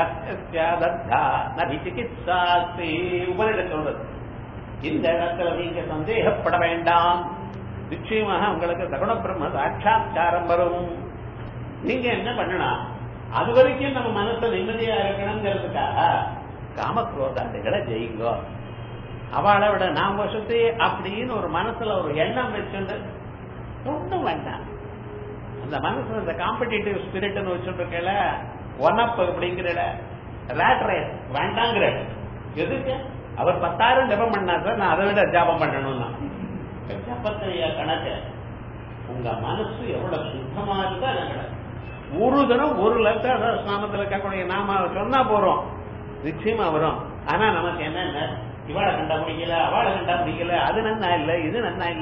உபரிட சொல்றது இந்த இடத்துல நீங்க சந்தேகப்பட வேண்டாம் நிச்சயமாக உங்களுக்கு சகுண பிரம்ம சாட்சா்காரம் வரும் நீங்க என்ன பண்ணலாம் அது வரைக்கும் நம்ம மனசை நிம்மதியா இருக்கணுங்கிறதுக்காக காமக்ரோதாண்டுகளை ஜெயிங்கோ அவளை விட நாம சுத்தி அப்படின்னு ஒரு மனசுல ஒரு எண்ணம் வச்சுட்டு ஒன்றும் வேண்டாம் அந்த மனசுல இந்த காம்படிட்டிவ் ஸ்பிரிட்னு வச்சுருக்கல ஒன் அப் அப்படிங்கிற ரேட் ரேஸ் வேண்டாங்கிற எதுக்கு அவர் பத்தாயிரம் ஜபம் பண்ணா சார் நான் அதை விட ஜாபம் பண்ணணும்னா ஜபத்தைய கணக்கு உங்க மனசு எவ்வளவு சுத்தமா இருக்கோ அதை கணக்கு ஒரு தினம் ஒரு லட்சம் நாமத்தில் இருக்கக்கூடிய நாம சொன்னா போறோம் நிச்சயமா வரும் ஆனா நமக்கு என்ன இவாளை கண்டா முடியல அவளை கண்டா முடியல அது நன்னா இல்ல இது நன்னா இல்ல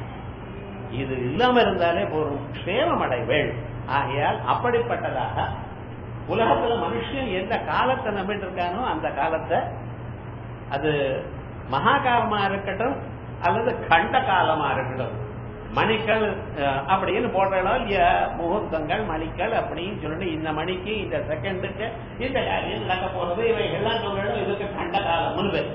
இது இல்லாம இருந்தாலே போறோம் க்ஷேமம் அடைவேள் ஆகையால் அப்படிப்பட்டதாக உலகத்துல மனுஷன் எந்த காலத்தை நம்பிட்டு இருக்கானோ அந்த காலத்தை அது மகாகாலமா இருக்கட்டும் அல்லது கண்ட காலமா இருக்கட்டும் மணிக்கள் அப்படின்னு போடுறோம் இல்லையா முகூர்த்தங்கள் மணிக்கள் அப்படின்னு சொல்லிட்டு இந்த மணிக்கு இந்த செகண்டுக்கு இந்த காரியம் நடக்க போறது இவைகள்லாம் சொல்லணும் இதுக்கு கண்ட காலம்னு பேர்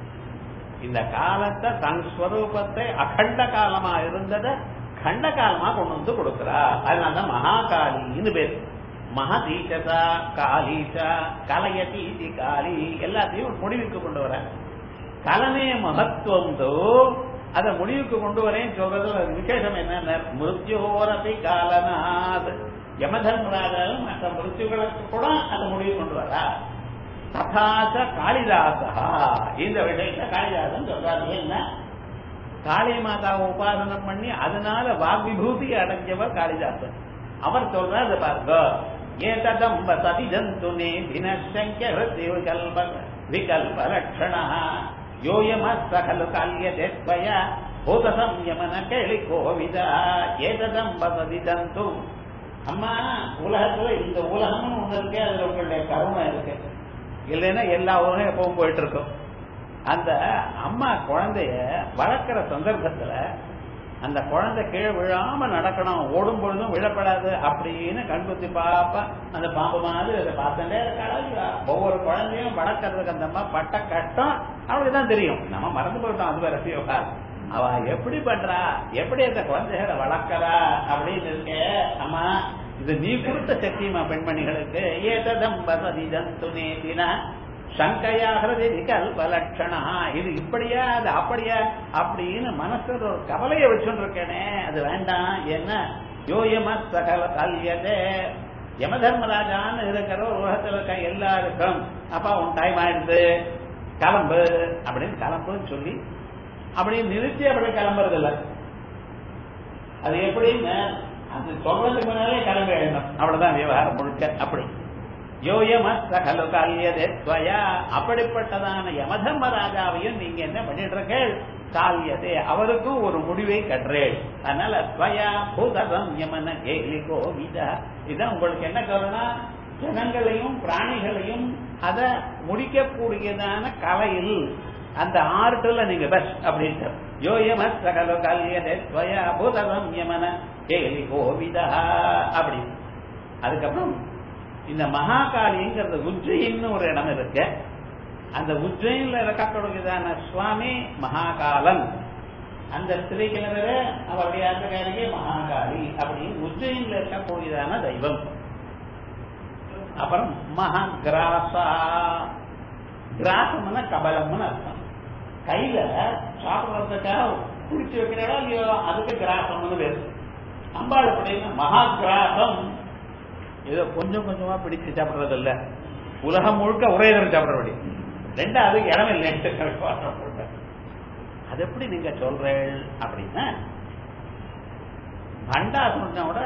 இந்த காலத்தை தன் ஸ்வரூபத்தை அகண்ட காலமா இருந்ததை கண்ட காலமா கொண்டு வந்து கொடுக்கிறா அதனால மகாகாலின்னு பேர் மகதீச்சதா காலீச்சா கலையதீதி காலி எல்லாத்தையும் முடிவுக்கு கொண்டு வர கலமே மகத்துவம் தோ அதை முடிவுக்கு கொண்டு வரேன் சொல்றது விசேஷம் என்ன மிருத்யோரபி காலனாத் யமதர்மராஜாவும் மற்ற மிருத்யுகளுக்கு கூட அதை முடிவு கொண்டு வரா ததாச காளிதாசா இந்த விஷயத்த காளிதாசன் சொல்றாரு என்ன காளி மாதாவை உபாசனம் பண்ணி அதனால வாக்விபூதி அடைஞ்சவர் காளிதாசன் அவர் சொல்றாரு பாருங்க ஏததம்ப சதி ஜந்துனே தினசங்கிய விகல்ப விகல்ப லட்சணா யோயமஸ்தகலு கால்யதே ஸ்வயா பூத சம்யமன கேளி கோவித ஏததம்ப சதி ஜந்து அம்மா உலகத்துல இந்த உலகம்னு ஒண்ணு இருக்கு அதுல உங்களுடைய கருணை இருக்கு இல்லைன்னா எல்லா உலகம் எப்பவும் போயிட்டு இருக்கும் அந்த அம்மா குழந்தைய வளர்க்கிற சந்தர்ப்பத்துல அந்த குழந்தை கீழே விழாம நடக்கணும் ஓடும் பொழுதும் விழப்படாது அப்படின்னு கண்குத்தி பாப்பா அந்த பாம்பு மாதிரி அதை பார்த்துட்டே இருக்காளா ஒவ்வொரு குழந்தையும் வளர்க்கறதுக்கு அந்த அம்மா பட்ட கஷ்டம் அவளுக்கு தான் தெரியும் நம்ம மறந்து போயிட்டோம் அது வேற விவகாரம் அவ எப்படி பண்றா எப்படி அந்த குழந்தைகளை வளர்க்கறா அப்படின்னு இருக்கே அம்மா இது நீ கொடுத்த சக்திமா பெண்மணிகளுக்கு ஏததம் வசதி ஜந்துனே தின சங்கையாகிறது விகல்ப லட்சணா இது இப்படியா அது அப்படியா அப்படின்னு மனசுல ஒரு கவலையை வச்சுட்டு இருக்கேனே அது வேண்டாம் என்ன யோயம சகல கல்யதே யம தர்மராஜான்னு இருக்கிற ஒரு உலகத்தில் இருக்க எல்லாருக்கும் அப்பா உன் டைம் ஆயிடுது கிளம்பு அப்படின்னு கிளம்புன்னு சொல்லி அப்படி நிறுத்தி அப்படி கிளம்புறது இல்லை அது எப்படின்னு அது சொல்றதுக்கு முன்னாலே கிளம்பி எழுந்தோம் அவ்வளவுதான் விவகாரம் முழுக்க அப்படி யோயமஸ்தகலு கால்யதே ஸ்வயா அப்படிப்பட்டதான யமதர்மராஜாவையும் நீங்க என்ன பண்ணிட்டு இருக்கேள் கால்யதே அவருக்கும் ஒரு முடிவை கற்றேள் அதனால ஸ்வயா பூதகம் யமன கேலி கோவிதா இதான் உங்களுக்கு என்ன கவனம் ஜனங்களையும் பிராணிகளையும் அதை முடிக்கக்கூடியதான கலையில் அந்த ஆர்ட்ல நீங்க பெஸ்ட் அப்படின்ட்டு யோயமஸ்தகலு கால்யதே ஸ்வயா பூதகம் யமன கேலி கோவிதா அப்படி அதுக்கப்புறம் இந்த மகாகாளிங்கிறது உஜ்ஜயின்னு ஒரு இடம் இருக்கு அந்த உஜ்ஜயின்ல இருக்கக்கூடியதான சுவாமி மகாகாலன் அந்த ஸ்திரீக்கிழவர் அவருடைய ஆத்தக்காரியே மகாகாளி அப்படின்னு உஜ்ஜயின்ல இருக்கக்கூடியதான தெய்வம் அப்புறம் மகாகிராசா கிராசம்னா கபலம்னு அர்த்தம் கையில சாப்பிடுறதுக்காக குடிச்சு வைக்கிறா இல்லையோ அதுக்கு கிராசம்னு பேரு அம்பாள் அப்படின்னு மகாகிராசம் ஏதோ கொஞ்சம் கொஞ்சமா பிடிச்சு சாப்பிடுறது இல்ல உலகம் முழுக்க ஒரே தரம் சாப்பிடுறபடி ரெண்டாவது இடம் இல்லை அது எப்படி நீங்க சொல்றீள் அப்படின்னா பண்டாசுரனோட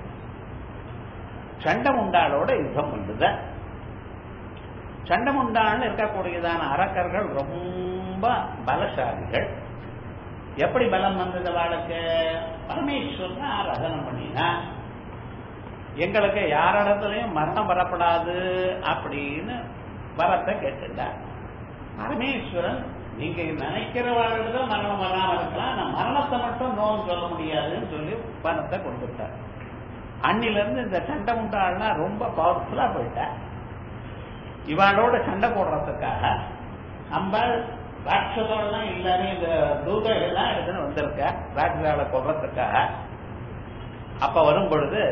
சண்டமுண்டாளோட யுத்தம் பண்ணுத சண்டமுண்டாள்னு இருக்கக்கூடியதான அரக்கர்கள் ரொம்ப பலசாலிகள் எப்படி பலம் வந்தது வாழ்க்கை பரமேஸ்வரன் ஆராதனம் பண்ணினா எங்களுக்கு யாரிடத்துலயும் மரணம் வரப்படாது அப்படின்னு வரத்தை கேட்டுட்டார் பரமேஸ்வரன் நீங்க நினைக்கிறவாளுக்கு தான் மரணம் வராம இருக்கலாம் நான் மரணத்தை மட்டும் நோன்னு சொல்ல முடியாதுன்னு சொல்லி பணத்தை கொடுத்துட்டார் அன்னில இருந்து இந்த சண்டை முட்டாள்னா ரொம்ப பவர்ஃபுல்லா போயிட்டா இவாளோட சண்டை போடுறதுக்காக அம்பாள் ராட்சதோடலாம் இல்லாம இந்த தூதர்கள்லாம் எடுத்துன்னு வந்திருக்க ராட்சதாவை கொல்றதுக்காக அப்ப வரும் பொழுது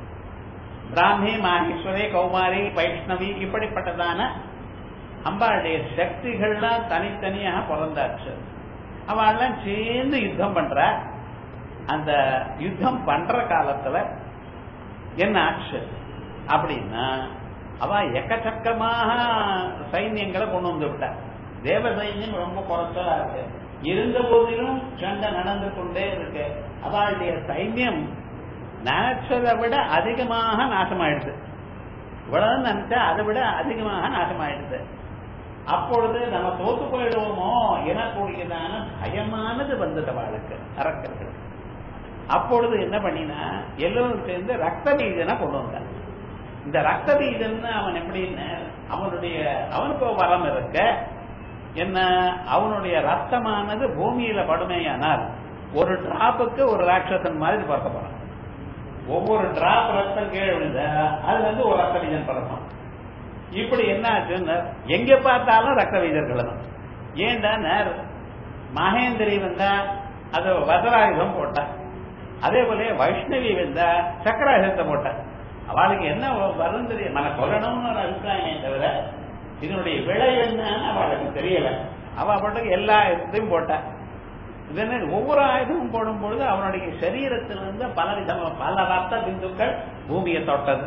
பிராமி மாகேஸ்வரி கௌமாரி வைஷ்ணவி இப்படிப்பட்டதான அம்பாளுடைய சக்திகள்லாம் தனித்தனியாக பிறந்தாச்சு அவெல்லாம் சேர்ந்து யுத்தம் பண்ற அந்த யுத்தம் பண்ற காலத்துல என்ன ஆச்சு அப்படின்னா அவ எக்கச்சக்கமாக சைன்யங்களை கொண்டு வந்து விட்டார் தேவ சைன்யம் ரொம்ப குறைச்சலா இருக்கு இருந்த போதிலும் சண்டை நடந்து கொண்டே இருக்கு அவளுடைய சைன்யம் நினைச்சதை விட அதிகமாக நாசமாயிடுது இவ்வளவு நினைச்சா அதை விட அதிகமாக நாசமாயிடுது அப்பொழுது நம்ம தோத்து போயிடுவோமோ எனக்கூடியதான பயமானது வந்தது அவளுக்கு அரக்கர்கள் அப்பொழுது என்ன பண்ணினா எல்லோரும் சேர்ந்து ரத்த பீஜனை கொண்டு வந்தான் இந்த ரத்த பீஜன் அவன் எப்படின்னு அவனுடைய அவனுக்கு வரம் இருக்க என்ன அவனுடைய ரத்தமானது பூமியில படுமையானால் ஒரு டிராப்புக்கு ஒரு ராட்சசன் மாதிரி பார்க்க போறான் ஒவ்வொரு டிராப் ரத்தம் கீழே விழுந்த அதுல இருந்து ஒரு ரத்த பீஜன் பறக்கும் இப்படி என்ன ஆச்சுன்னு எங்க பார்த்தாலும் ரத்த பீஜர்கள் தான் ஏண்டா மகேந்திரி வந்தா அது வசராயுதம் போட்டா அதே போல வைஷ்ணவி வந்தா சக்கராயுதத்தை போட்டா அவளுக்கு என்ன வரும் தெரியும் மன கொல்லணும்னு ஒரு அபிப்பிராயமே தவிர இதனுடைய விலை என்னன்னு அவளுக்கு தெரியல அவ பாட்டுக்கு எல்லா ஆயுதத்தையும் போட்டா இதனை ஒவ்வொரு ஆயுதமும் போடும் பொழுது அவனுடைய சரீரத்திலிருந்து பல விதமா பல ரத்த பிந்துக்கள் பூமியை தொட்டது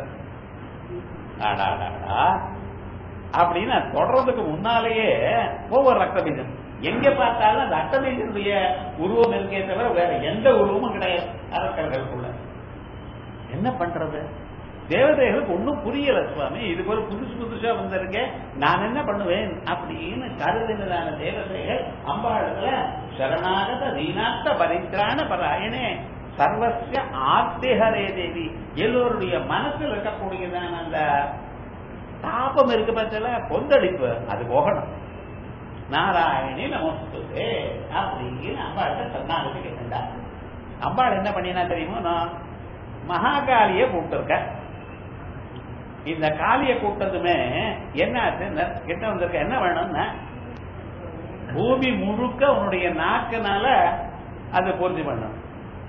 ஆடாடாடா அப்படின்னு தொடர்றதுக்கு முன்னாலேயே ஒவ்வொரு ரத்த பீஜம் எங்க பார்த்தாலும் அந்த ரத்த பீஜனுடைய உருவம் இருக்கே தவிர வேற எந்த உருவமும் கிடையாது அரக்கர்களுக்குள்ள என்ன பண்றது தேவதைகளுக்கு ஒன்னும் புரியல சுவாமி இது ஒரு புதுசு புதுசா வந்திருக்கேன் நான் என்ன பண்ணுவேன் அப்படின்னு கருதினதான தேவதைகள் அம்பாளத்துல சரணாகத தீனாத்த பரித்ராண பராயணே சர்வசிய ஆத்திஹரே தேவி எல்லோருடைய மனசில் இருக்கக்கூடியதான அந்த தாபம் இருக்கு பட்சல கொந்தளிப்பு அது போகணும் நாராயணி நமஸ்துதே அப்படின்னு அம்பாள்கிட்ட சரணாகதி கேட்டா அம்பாள் என்ன பண்ணினா தெரியுமோ நான் மகாகாலிய கூப்பிட்டுருக்க இந்த காளிய கூட்டதுமே என்ன ஆச்சு கிட்ட வந்திருக்க என்ன வேணும்னா பூமி முழுக்க உன்னுடைய நாக்குனால அது பூர்த்தி பண்ணும்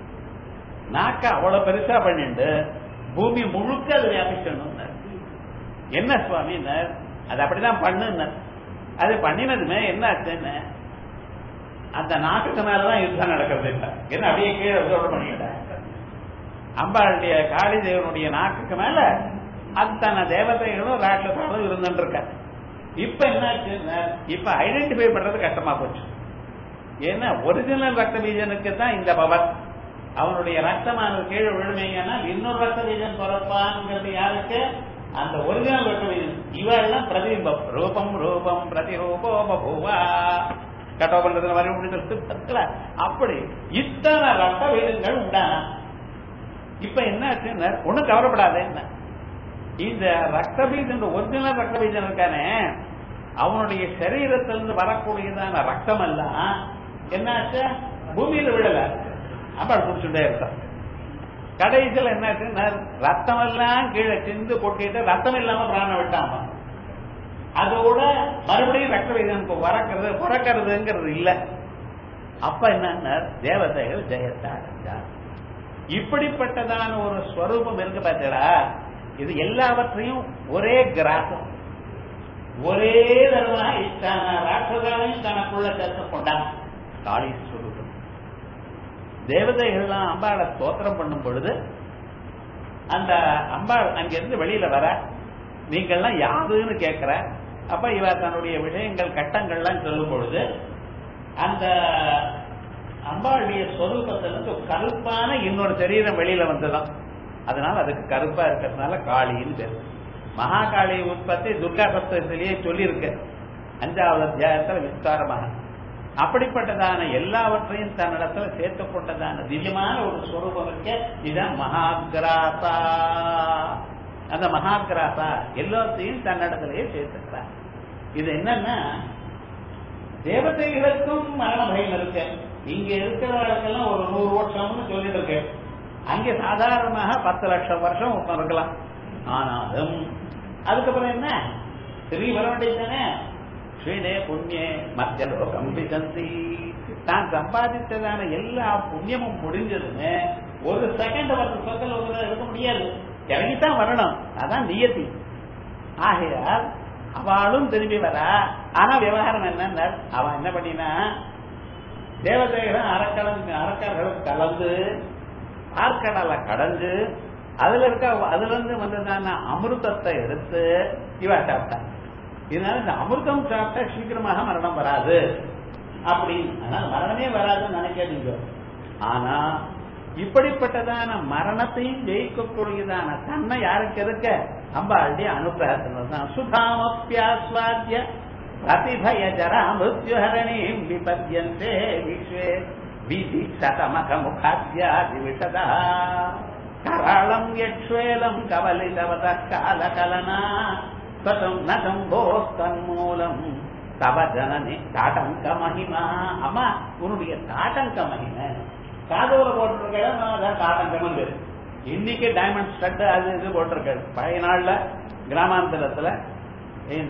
நாக்க அவ்வளவு பெருசா பண்ணிட்டு பூமி முழுக்க அது வியாபிக்கணும் என்ன சுவாமி அது அப்படிதான் பண்ணுன்னு அது பண்ணினதுமே என்ன ஆச்சுன்னு அந்த நாட்டுக்கு மேலதான் யுத்தம் நடக்கிறது இல்லை என்ன அப்படியே கீழே விதோட பண்ணிட்டேன் அம்பாளுடைய காளி தேவனுடைய நாக்குக்கு மேல அத்தனை தேவதைகளும் ராட்சசாலும் இருந்துட்டு இருக்க இப்ப என்னாச்சுன்னா இப்ப ஐடென்டிஃபை பண்றது கஷ்டமா போச்சு ஏன்னா ஒரிஜினல் ரத்த பீஜனுக்கு தான் இந்த பவர் அவனுடைய ரத்தமானது கீழே விழுமைங்கன்னா இன்னொரு ரத்த பீஜன் பிறப்பாங்கிறது யாருக்கு அந்த ஒரிஜினல் ரத்த பீஜன் இவெல்லாம் பிரதிபிம்பம் ரூபம் ரூபம் பிரதிரூபோ பபுவா கட்டோபன்றதுல வரி முடிஞ்சு அப்படி இத்தனை ரத்த பீஜங்கள் உண்டானா இப்ப என்ன ஆச்சுன்னா ஒண்ணும் கவலைப்படாது என்ன இந்த ரத்த பீஜன் ஒரிஜினல் ரத்த பீஜன் இருக்கானே அவனுடைய சரீரத்திலிருந்து வரக்கூடியதான ரத்தம் எல்லாம் என்னாச்சு பூமியில விடல அம்பாள் குடிச்சுட்டே இருக்கான் கடைசியில் என்னாச்சுன்னா ரத்தம் எல்லாம் கீழே சிந்து கொட்டிட்டு ரத்தம் இல்லாம பிராணம் விட்டாம அதோட மறுபடியும் ரத்த பீஜனுக்கு வரக்கிறது பிறக்கிறதுங்கிறது இல்ல அப்ப என்னன்னா தேவதைகள் ஜெயத்தை அடைஞ்சார் இப்படிப்பட்டதான ஒரு ஸ்வரூபம் இருக்கு பார்த்தடா இது எல்லாவற்றையும் ஒரே கிராசம் ஒரே தரமாக இஷ்டான ராட்சதாலையும் தனக்குள்ள சேர்த்து கொண்டான் காளி ஸ்வரூபம் தேவதைகள்லாம் அம்பாளை ஸ்தோத்திரம் பண்ணும் பொழுது அந்த அம்பாள் அங்கிருந்து வெளியில வர நீங்கள்லாம் யாருன்னு கேட்கிற அப்ப இவ தன்னுடைய விஷயங்கள் கட்டங்கள்லாம் சொல்லும் பொழுது அந்த அம்பாளுடைய ஸ்வரூபத்திலிருந்து கருப்பான இன்னொரு சரீரம் வெளியில வந்ததான் அதனால அதுக்கு கருப்பா இருக்கிறதுனால காளின்னு பேர் மகாகாளி உற்பத்தி துர்கா சப்தத்திலேயே சொல்லியிருக்கு அஞ்சாவது அத்தியாயத்தில் விஸ்தாரமாக அப்படிப்பட்டதான எல்லாவற்றையும் தன்னிடத்துல சேர்த்து கொண்டதான திவ்யமான ஒரு ஸ்வரூபம் இருக்க இதுதான் மகாகிராசா அந்த மகாகிராசா எல்லாத்தையும் தன்னிடத்திலேயே சேர்த்துக்கிறார் இது என்னன்னா தேவதைகளுக்கும் மரண பயம் இருக்கு இங்க இருக்கிறவர்களுக்கெல்லாம் ஒரு நூறு வருஷம்னு சொல்லிட்டு இருக்கு அங்கே சாதாரணமாக பத்து லட்சம் வருஷம் ஒருத்தன் இருக்கலாம் ஆனாலும் அதுக்கப்புறம் என்ன திரும்பி வர வேண்டியதுதானே ஸ்ரீடே புண்ணிய மத்திய லோகம் விசந்தி தான் சம்பாதித்ததான எல்லா புண்ணியமும் முடிஞ்சதுன்னு ஒரு செகண்ட் வந்து சொந்த லோகத்தில் இருக்க முடியாது இறங்கித்தான் வரணும் அதான் நியதி ஆகையால் அவளும் திரும்பி வரா ஆனா விவகாரம் என்னன்னா அவன் என்ன பண்ணினா தேவதைகளும் அறக்கலந்து அறக்கர்களும் கலந்து ஆற்கடலை கடந்து அதுல இருக்க அதுல இருந்து வந்ததான அமிர்தத்தை எடுத்து இவ சாப்பிட்டா இதனால இந்த அமிர்தம் சாப்பிட்டா சீக்கிரமாக மரணம் வராது அப்படின்னு அதனால மரணமே வராதுன்னு நினைக்காதீங்க ஆனா இப்படிப்பட்டதான மரணத்தையும் ஜெயிக்கக்கூடியதான தன்மை யாருக்கு இருக்க அம்பாளுடைய அனுகிரகத்தினர் தான் சுதாமப்பியாஸ்வாத்திய பிரதிபய ஜரா மிருத்யுஹரணி விபத்யந்தே விஸ்வே விதி சதமக முகாத்யாதி விஷதா கராளம் யக்ஷ்வேலம் கவலிதவத காலகலனா ஸ்வதம் ந சம்போஸ்தன்மூலம் தவ ஜனனி தாட்டங்க மகிமா அம்மா உன்னுடைய தாட்டங்க மகிமை காதோல போட்டிருக்க தாட்டங்கம்னு பேரு இன்னைக்கு டைமண்ட் ஸ்டட் அது இது போட்டிருக்காரு பழைய நாள்ல கிராமாந்தரத்துல இந்த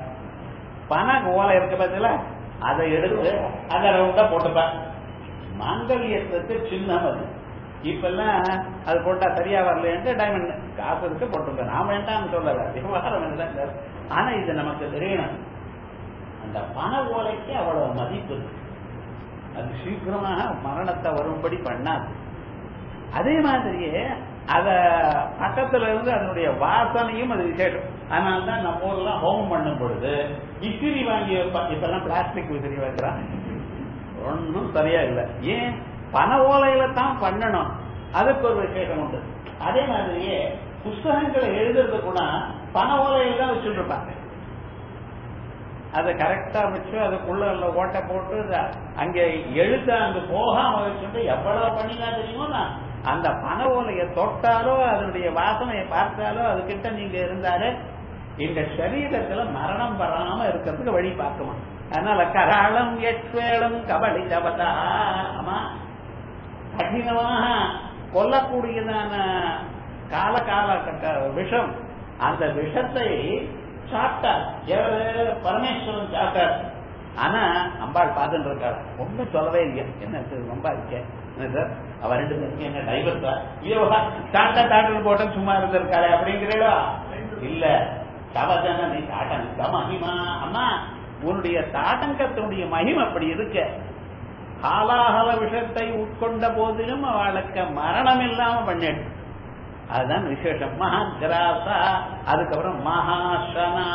பனை ஓலை இருக்க பத்தில அதை எடுத்து அதை ரவுண்டா போட்டுப்பேன் மாங்கல்யத்துக்கு சின்னம் அது இப்பெல்லாம் அது போட்டா சரியா வரலன்ட்டு டைமண்ட் காசு இருக்கு போட்டுருக்க நான் வேண்டாம்னு சொல்லல விவகாரம் என்னதான் ஆனா இது நமக்கு தெரியணும் அந்த பண ஓலைக்கு அவ்வளவு மதிப்பு இருக்கு அது சீக்கிரமாக மரணத்தை வரும்படி பண்ணாது அதே மாதிரியே அத பக்கத்துல இருந்து அதனுடைய வாசனையும் அது விசேஷம் அதனால்தான் நம்ம ஊர்ல ஹோமம் பண்ணும் பொழுது இசிறி வாங்கி வைப்பா- இப்பெல்லாம் பிளாஸ்டிக் விசிறி வைக்கிறான் ஒன்றும் சரியா இல்லை ஏன் பண ஓலையில தான் பண்ணணும் அதுக்கு ஒரு விசேஷம் உண்டு அதே மாதிரியே புஸ்தகங்களை எழுதுறது கூட பண ஓலையில தான் வச்சுட்டு இருப்பாங்க அதை கரெக்டா வச்சு அதுக்குள்ள உள்ள ஓட்டை போட்டு அத- அங்க எழுத்த அங்க போகாம வச்சுட்டு எவ்வளவு பண்ணினா தெரியுமோ நான் அந்த பண ஓலையை தொட்டாலோ அதனுடைய வாசனையை பார்த்தாலோ அதுகிட்ட நீங்க இருந்தாலே இந்த சரீரத்துல மரணம் வராம இருக்கிறதுக்கு வழி பார்க்குமா அதனால கராளம் எட்வேளம் கபடி ஜபதா ஆமா கடினமாக கொல்லக்கூடியதான கால கால க- க- விஷம் அந்த விஷத்தை சாப்பிட்டார் எவரு பரமேஸ்வரன் சாப்பிட்டார் ஆனா அம்பாள் பார்த்துட்டு இருக்காள் ஒண்ணும் சொல்லவே இல்லையா என்ன இது ரொம்ப இருக்கே என்ன சார் அவ ரெண்டு பேருக்கு என்ன டைவர் சார் ஐயோ தாண்டா தாண்டல் போட்ட சும்மா இருந்திருக்காளே அப்படிங்கிறீங்களா இல்ல கவஜன நீ தாட்டங்க மகிமா அம்மா உன்னுடைய தாட்டங்கத்தினுடைய மகிமை அப்படி இருக்க காலாகல விஷத்தை உட்கொண்ட போதிலும் அவளுக்கு மரணம் இல்லாம பண்ணிடு அதுதான் விசேஷம் மகாகிராசா அதுக்கப்புறம் மகாசனா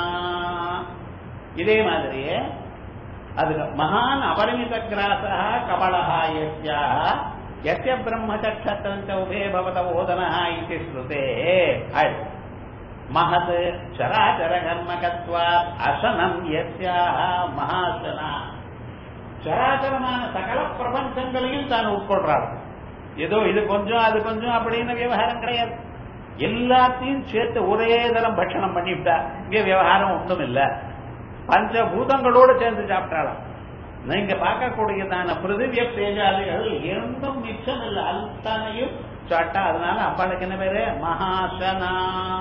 இதே மாதிரியே அதுக்கு மகான் அபரிமித கிராசா கபலஹா யஸ்யா யஸ்ய பிரம்மச்சக்ஷத்திரஞ்ச உபே பவத ஓதனா இது ஸ்ருதே அழ் மகத் சராச்சர கர்மகத்வா அசனம் யஸ்யா மகாசனா சராச்சரமான சகல பிரபஞ்சங்களையும் தான் உட்கொள்றாள் ஏதோ இது கொஞ்சம் அது கொஞ்சம் அப்படின்னு விவகாரம் கிடையாது எல்லாத்தையும் சேர்த்து ஒரே தரம் பட்சணம் பண்ணிவிட்டா இங்க விவகாரம் ஒன்றும் இல்ல பஞ்சபூதங்களோடு சேர்ந்து சாப்பிட்டாளாம் நீங்க பார்க்கக்கூடியதான பிருதிவிய தேஜாதிகள் எந்தும் மிச்சம் இல்லை அத்தனையும் சாட்டா அதனால அப்பாளுக்கு என்ன பேரு மகாசனா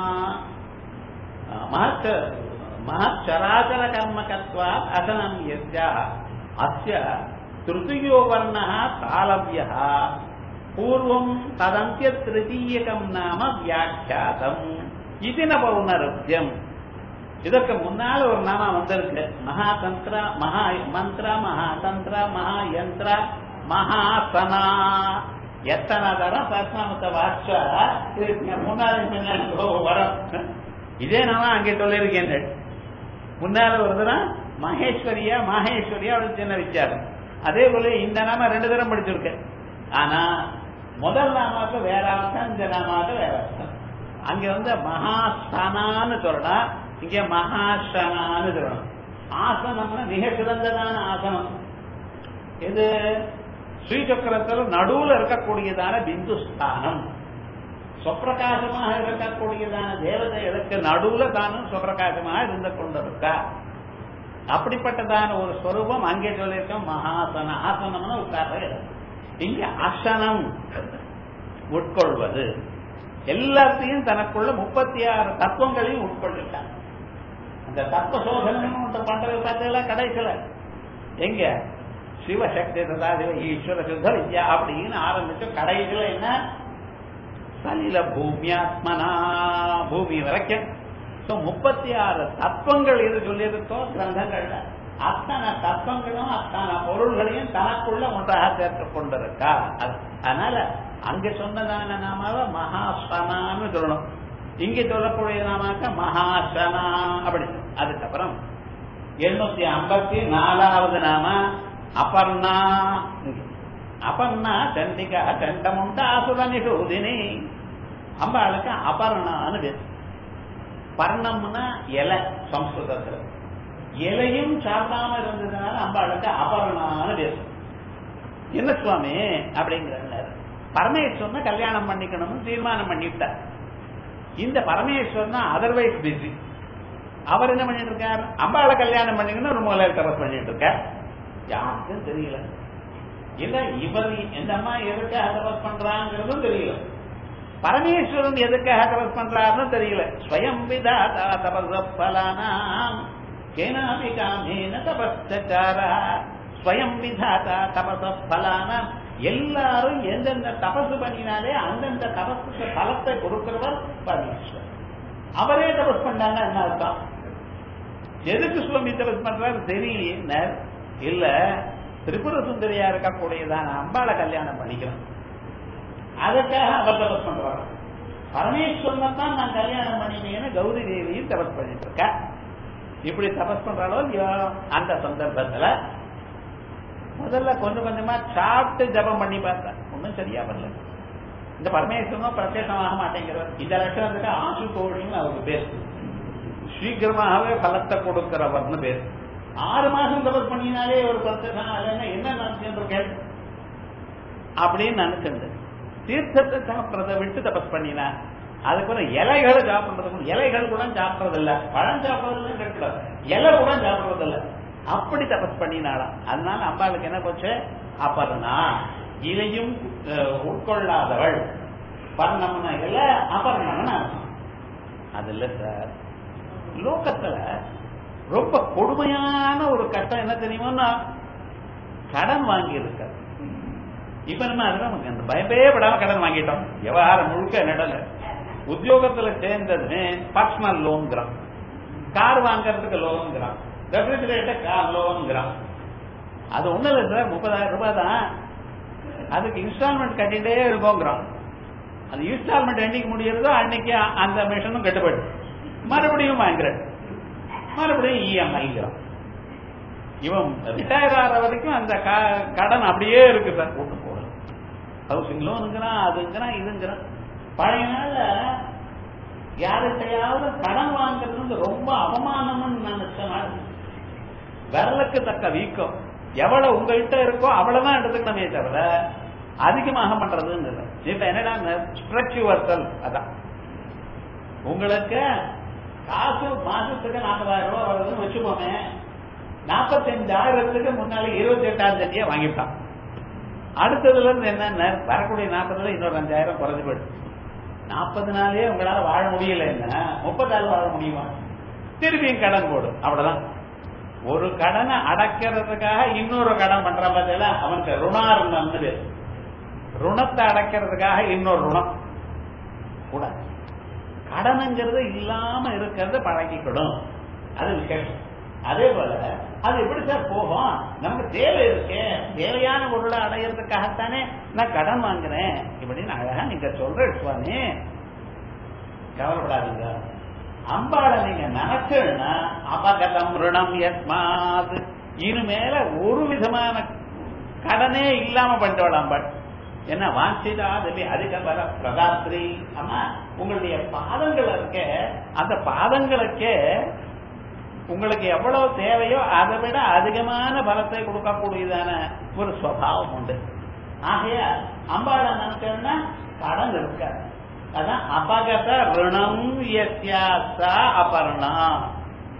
மகச்ச மகச்சராச்சர கர்மகத்வா அசனம் யஸ்யா அஸ்ய திருத்தியோ வர்ண தாளவிய பூர்வம் ததந்திய திருத்தீயகம் நாம வியாக்கியாதம் இது ந பௌனருத்தியம் இதற்கு முன்னால ஒரு நாம வந்திருக்கு மகாதந்திர மகா மந்திர மகாதந்திர மகா யந்திர மகாசனா எத்தனை தரம் சஸ்நாமத்தை வாச்சா இதுக்கு முன்னாடி பின்னாடி வரும் இதே நாம அங்கே சொல்லியிருக்கேன் முன்னால ஒரு தரம் மகேஸ்வரியா மகேஸ்வரியா அவளுக்கு சின்ன வித்தியாசம் அதே போல இந்த நாம ரெண்டு தரம் படிச்சிருக்கேன் ஆனா முதல் நாமாக்கு வேற அர்த்தம் இந்த நாமாக்கு வேற அர்த்தம் அங்க வந்து மகாசனான்னு சொல்லணும் இங்க மகாசனான்னு சொல்லணும் ஆசனம்னா மிக சிறந்ததான ஆசனம் இது ஸ்ரீசக்கரத்தில் நடுவுல இருக்கக்கூடியதான பிந்துஸ்தானம் சொப்பிரகாசமாக இருக்கக்கூடியதான தேவதைகளுக்கு நடுவுல தானும் சொப்பிரகாசமாக இருந்து கொண்டிருக்கா அப்படிப்பட்டதான ஒரு ஸ்வரூபம் அங்கே சொல்லியிருக்கோம் மகாசன ஆசனம்னு உட்கார்ற இடம் இங்க அசனம் உட்கொள்வது எல்லாத்தையும் தனக்குள்ள முப்பத்தி ஆறு தத்துவங்களையும் உட்கொள்ளிட்டான் அந்த தத்துவ சோதனம் பண்றது பார்த்தீங்களா கடைசியில எங்க சிவசக்தி ததா சிவ ஈஸ்வர சுத்த வித்யா அப்படின்னு ஆரம்பிச்சு கடைசியில என்ன சலில பூமியாத்மனா பூமி வரைக்கும் ஸோ முப்பத்தி ஆறு தத்துவங்கள் எது சொல்லியிருக்கோ கிரந்தங்கள்ல அத்தனை தத்துவங்களும் அத்தனை பொருள்களையும் தனக்குள்ள ஒன்றாக சேர்த்துக் கொண்டிருக்கா அது- அதனால அங்க சொன்னதான நாமாவ மகாசனான்னு சொல்லணும் இங்க சொல்லக்கூடிய நாமாக்க மகாசனா அப்படி அதுக்கப்புறம் எழுநூத்தி ஐம்பத்தி நாலாவது நாம அபர்ணா அபர்ணா சண்டிகா சண்டமுண்ட அசுர நிஷூதினி அம்பாளுக்கு அபர்ணான்னு பேர் பர்ணம்னா இலை சம்ஸ்கிருதத்துல இலையும் சாப்பிடாம இருந்ததுனால அம்பாளுக்கு அபர்ணான்னு பேர் என்ன சுவாமி அப்படிங்கிறார் பரமேஸ்வரனை கல்யாணம் பண்ணிக்கணும்னு தீர்மானம் பண்ணிவிட்டார் இந்த பரமேஸ்வரன் அதர்வைஸ் பிஸி அவர் என்ன பண்ணிட்டு இருக்கார் அம்பாளை கல்யாணம் பண்ணிக்கணும் ஒரு மூலையில் தபஸ் பண்ணிட்டு இருக்கார் யாருக்கும் தெரியல இல்ல இவர் இந்த அம்மா எதுக்காக தபஸ் பண்றாங்கிறதும் தெரியல பரமேஸ்வரன் எதுக்காக தபஸ் பண்றாருன்னு தெரியல ஸ்வயம் விதாதா தபச பலானாம் கேனாபி காமேன தபஸ்சாரா ஸ்வயம் விதாதா தபச பலானாம் எல்லாரும் எந்தெந்த தபசு பண்ணினாலே அந்தந்த தபசுக்கு பலத்தை கொடுக்கிறவர் பரமேஸ்வரன் அவரே தபஸ் பண்ணாங்க என்ன அர்த்தம் எதுக்கு சுவாமி தபஸ் பண்றாரு தெரியல இல்ல திரிபுர சுந்தரியா இருக்கக்கூடியதான அம்பாளை கல்யாணம் பண்ணிக்கிறோம் அதுக்காக அவர் தபஸ் பண்றாரு பரமேஸ்வரனை தான் நான் கல்யாணம் பண்ணினேன்னு கௌரி தேவியும் தபஸ் பண்ணிட்டு இருக்கா இப்படி தபஸ் பண்றாலோ இல்லையோ அந்த சந்தர்ப்பத்துல முதல்ல கொஞ்சம் கொஞ்சமா சாப்பிட்டு ஜபம் பண்ணி பார்த்தா ஒன்றும் சரியா வரல இந்த பரமேஸ்வரனும் பிரத்யேகமாக மாட்டேங்கிறவர் இந்த லட்சணத்துக்கு ஆசு தோழின்னு அவருக்கு பேர் சீக்கிரமாகவே பலத்தை கொடுக்கிறவர்னு பேர் ஆறு மாசம் தபஸ் பண்ணினாலே ஒரு பிரத்யேகம் இல்லைன்னா என்ன நினைச்சுட்டு இருக்கேன் அப்படின்னு நினைச்சிருந்து தீர்த்தத்தை சாப்பிட்றத விட்டு தபஸ் பண்ணினா அதுக்கப்புறம் இலைகளை சாப்பிடுறது இலைகள் கூட சாப்பிடுறது இல்ல பழம் சாப்பிடுறது இருக்கக்கூடாது இலை கூட சாப்பிடுறது இல்ல அப்படி தபஸ் பண்ணினாலாம் அதனால அம்பாளுக்கு என்ன போச்சு அபர்ணா இதையும் அஹ், உட்கொள்ளாதவள் பர்ணம்னா இல்ல அபர்ணம்னு அர்த்தம் அது இல்ல சார் லோகத்துல ரொம்ப கொடுமையான ஒரு கட்டம் என்ன தெரியுமோன்னா கடன் வாங்கி இருக்காரு இப்ப நம்ம அதுதான் நமக்கு அந்த பயப்பே படாம கடன் வாங்கிட்டோம் விவகாரம் முழுக்க நடல உத்தியோகத்துல சேர்ந்ததுன்னு பர்சனல் லோன்ங்கிறான் கார் வாங்கறதுக்கு லோன்ங்கிறான் ரெஃப்ரிஜரேட்டர் கார் லோன்ங்கிறான் அது ஒண்ணும் இல்லை சார் முப்பதாயிரம் ரூபாய் தான் அதுக்கு இன்ஸ்டால்மெண்ட் கட்டிட்டே இருக்கோங்கிறான் அந்த இன்ஸ்டால்மெண்ட் என்னைக்கு முடியறதோ அன்னைக்கு அந்த மிஷனும் கட்டுப்படு மறுபடியும் வாங்குறேன் மறுபடியும் இஎம்ஐங்கிறான் இவன் ரிட்டையர் ஆகிற வரைக்கும் அந்த க- கடன் அப்படியே இருக்கு சார் கூட்டு போகல ஹவுசிங் லோனுங்கிறான் அதுங்கிறான் இதுங்கிறான் பழைய நாள்ல யார்கிட்டயாவது கடன் வாங்குறது வந்து ரொம்ப அவமானம்னு நினைச்ச நாள் விரலுக்கு தக்க வீக்கம் எவ்வளவு உங்ககிட்ட இருக்கோ அவ்வளவுதான் எடுத்துக்கணுமே தவிர அதிகமாக பண்றதுன்னு இல்லை இப்ப என்னடா ஸ்ட்ரெச் யுவர் அதான் உங்களுக்கு காசு மாசத்துக்கு நாற்பதாயிரம் ரூபாய் வருதுன்னு வச்சுக்கோமே நாற்பத்தஞ்சாயிரத்துக்கு முன்னாலே இருபத்தி எட்டாம் தேதியே வாங்கிட்டான் அடுத்ததுல இருந்து என்னென்ன வரக்கூடிய நாற்பதுல இன்னொரு அஞ்சாயிரம் குறைஞ்சு போயிடுச்சு நாற்பது நாளே உங்களால வாழ முடியல என்ன முப்பதாறு வாழ முடியுமா திருப்பியும் கடன் போடும் அவ்வளவுதான் ஒரு கடனை அடைக்கிறதுக்காக இன்னொரு கடன் பண்றான் பார்த்தீங்களா அவனுக்கு ருணாருணம்னு பேரு ருணத்தை அடைக்கிறதுக்காக இன்னொரு ருணம் கூட கடனுங்கிறது இல்லாம இருக்கிறத பழகிக்கணும் அது விசேஷம் அதே போல அது எப்படி சார் போகும் நமக்கு தேவை இருக்கு தேவையான பொருளை அடையிறதுக்காகத்தானே நான் கடன் வாங்குறேன் இப்படின்னு அழகா நீங்க சொல்ற சுவாமி கவலைப்படாதீங்க அம்பாளை நீங்க நினைச்சா அபகதம் ருணம் யஸ்மாத் இனிமேல ஒரு விதமான கடனே இல்லாம பண்ணிட்டோம் அம்பாள் என்ன வாஞ்சிதா தேவி அதிக பல பிரதாத்ரி அம்மா உங்களுடைய பாதங்கள் இருக்க அந்த பாதங்களுக்கே உங்களுக்கு எவ்வளவு தேவையோ அதை விட அதிகமான பலத்தை கொடுக்கக்கூடியதான ஒரு சுவாவம் உண்டு ஆகைய அம்பாளை நினைச்சோம்னா கடன் இருக்காது அதான் அபகத ருணம் யஸ்யாசா அபர்ணா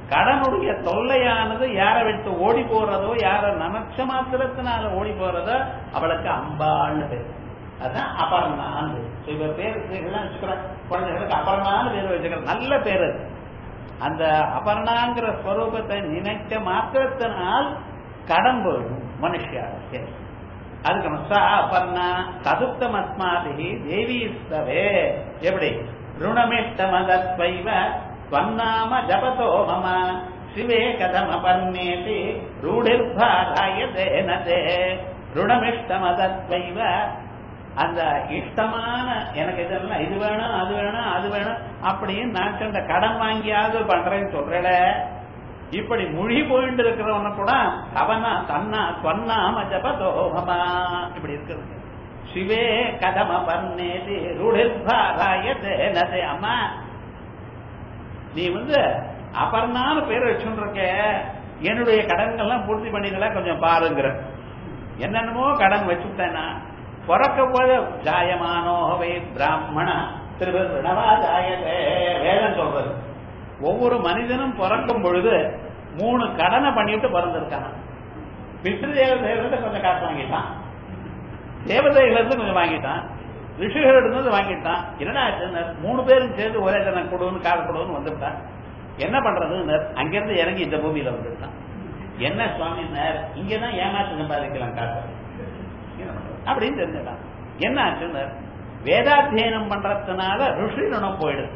கடனுடைய தொல்லையானது யாரை விட்டு ஓடி போறதோ யார நினைச்ச மாத்திரத்தினால ஓடி போறதோ அவளுக்கு அம்பாள்னு பேர் அதான் அபர்ணான்னு இவ பேர் இதெல்லாம் வச்சுக்கிறேன் குழந்தைகளுக்கு அபர்ணான்னு பேர் வச்சுக்கிறேன் நல்ல பேர் அது அந்த அபர்ணாங்கிற ஸ்வரூபத்தை நினைச்ச மாத்திரத்தினால் கடன் போயிடும் மனுஷியாருக்கு அதுக்கு சா அபர்ணா ததுப்தம் அஸ்மாதி தேவி ஸ்தவே எப்படி ருணமிஷ்டமதத்வைவ त्वन्नाम जपतो मम शिवे कथमपर्णेति रूढिर्भारायते न ते ருணமிஷ்டமதத்வைவ அந்த இஷ்டமான எனக்கு இதெல்லாம் இது வேணும் அது வேணும் அது வேணும் அப்படின்னு நான் சொன்ன கடன் வாங்கியாவது பண்றேன்னு சொல்றல இப்படி மொழி போயிட்டு இருக்கிறவன கூட அவனா தன்னா சொன்னாம ஜபதோகமா இப்படி இருக்கிறது சிவே கதம பன்னேதி ரூடிர்பாராயதே நதே அம்மா நீ வந்து அபர்ணான்னு பேர் வச்சுருக்க என்னுடைய கடன்கள்லாம் பூர்த்தி பண்ணிக்கலாம் கொஞ்சம் பாருங்கிற என்னென்னமோ கடன் வச்சுட்டேன்னா பிறக்க போத ஜாயமானோவை பிராமண திருவிழவா ஜாயதே வேதம் சொல்றது ஒவ்வொரு மனிதனும் பிறக்கும் பொழுது மூணு கடனை பண்ணிட்டு பிறந்திருக்கான் பித்ருதேவதையிலிருந்து கொஞ்சம் காசு வாங்கிட்டான் தேவதையிலிருந்து கொஞ்சம் வாங்கிட்டான் ரிஷிகள் இருந்தது வாங்கிட்டான் என்னடா ஆச்சுன்னு மூணு பேரும் சேர்ந்து ஒரே தினம் கொடுன்னு கால கொடுன்னு வந்துட்டான் என்ன பண்றதுன்னு அங்கிருந்து இறங்கி இந்த பூமியில வந்துட்டான் என்ன சுவாமினர் இங்கதான் ஏமாற்று சம்பாதிக்கலாம் காசு அப்படின்னு தெரிஞ்சுட்டான் என்ன ஆச்சுன்னு வேதாத்தியனம் பண்றதுனால ருஷி ருணம் போயிடுது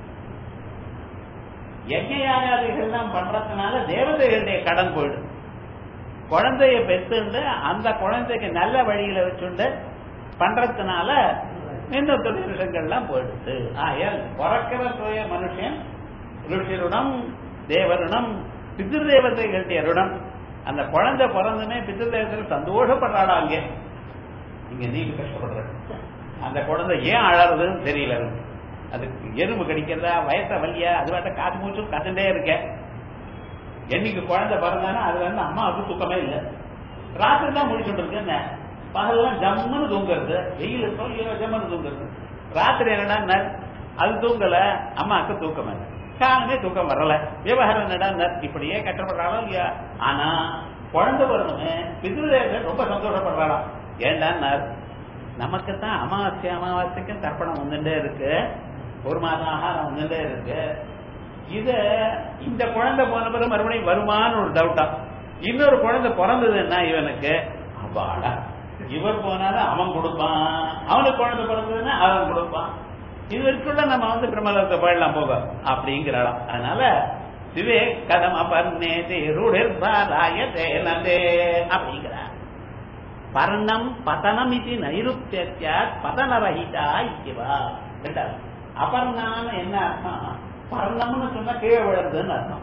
யஜ்யாதிகள்லாம் பண்றதுனால தேவதைகளுடைய கடன் போயிடுது குழந்தைய பெற்றுண்டு அந்த குழந்தைக்கு நல்ல வழியில வச்சுண்டு பண்றதுனால இன்னொரு விஷயங்கள்லாம் போயிடுது ஆயல் பிறக்கிற சுய மனுஷன் ருஷிருடம் தேவருடம் பிதிருதேவதைகளுடைய ருடம் அந்த குழந்தை பிறந்துமே பிதிருதேவத்தில் சந்தோஷப்படுறாடா அங்கே இங்க நீங்க கஷ்டப்படுற அந்த குழந்தை ஏன் அழறதுன்னு தெரியல அதுக்கு எறும்பு கடிக்கிறதா வயச வலியா அது வாட்ட காது மூச்சும் கத்துட்டே இருக்க என்னைக்கு குழந்தை பிறந்தானா அது வந்து அம்மாவுக்கு தூக்கமே இல்லை ராத்திரி தான் முடிச்சுட்டு இருக்கு என்ன பகல்லாம் ஜம்முன்னு தூங்குறது வெயில் இருக்கோ ஜம்முன்னு தூங்குறது ராத்திரி என்னடா அது தூங்கல அம்மாவுக்கு தூக்கம் இல்லை காலமே தூக்கம் வரல விவகாரம் என்னடா இப்படியே கஷ்டப்படுறாளோ இல்லையா ஆனா குழந்தை பிறந்தமே பிதிருதேவன் ரொம்ப சந்தோஷப்படுறாளா ஏண்டா நமக்கு தான் அமாவாசை அமாவாசைக்கும் தர்ப்பணம் வந்துட்டே இருக்கு ஒரு மாதம் ஆகாரம் வந்துட்டே இருக்கு இத இந்த குழந்தை போன பிறகு மறுபடியும் வருமானு ஒரு டவுட்டா இன்னொரு குழந்தை பிறந்ததுன்னா இவனுக்கு அப்பாடா இவர் போனாலும் அவன் கொடுப்பான் அவனுக்கு குழந்தை பிறந்ததுன்னா அவன் கொடுப்பான் இதற்குள்ள நம்ம வந்து பிரம்மலத்தை போயிடலாம் போக அப்படிங்கிறாளாம் அதனால சிவே கதம் அபர்ணேதே ரூடிர்பாதாய தேனதே அப்படிங்கிறார் பர்ணம் பதனம் இது நைருத்தியா பதனரகிதா இவா ரெண்டாவது அபர்ணான்னு என்ன அர்த்தம் பர்ணம்னு சொன்னா கீழே விழுறதுன்னு அர்த்தம்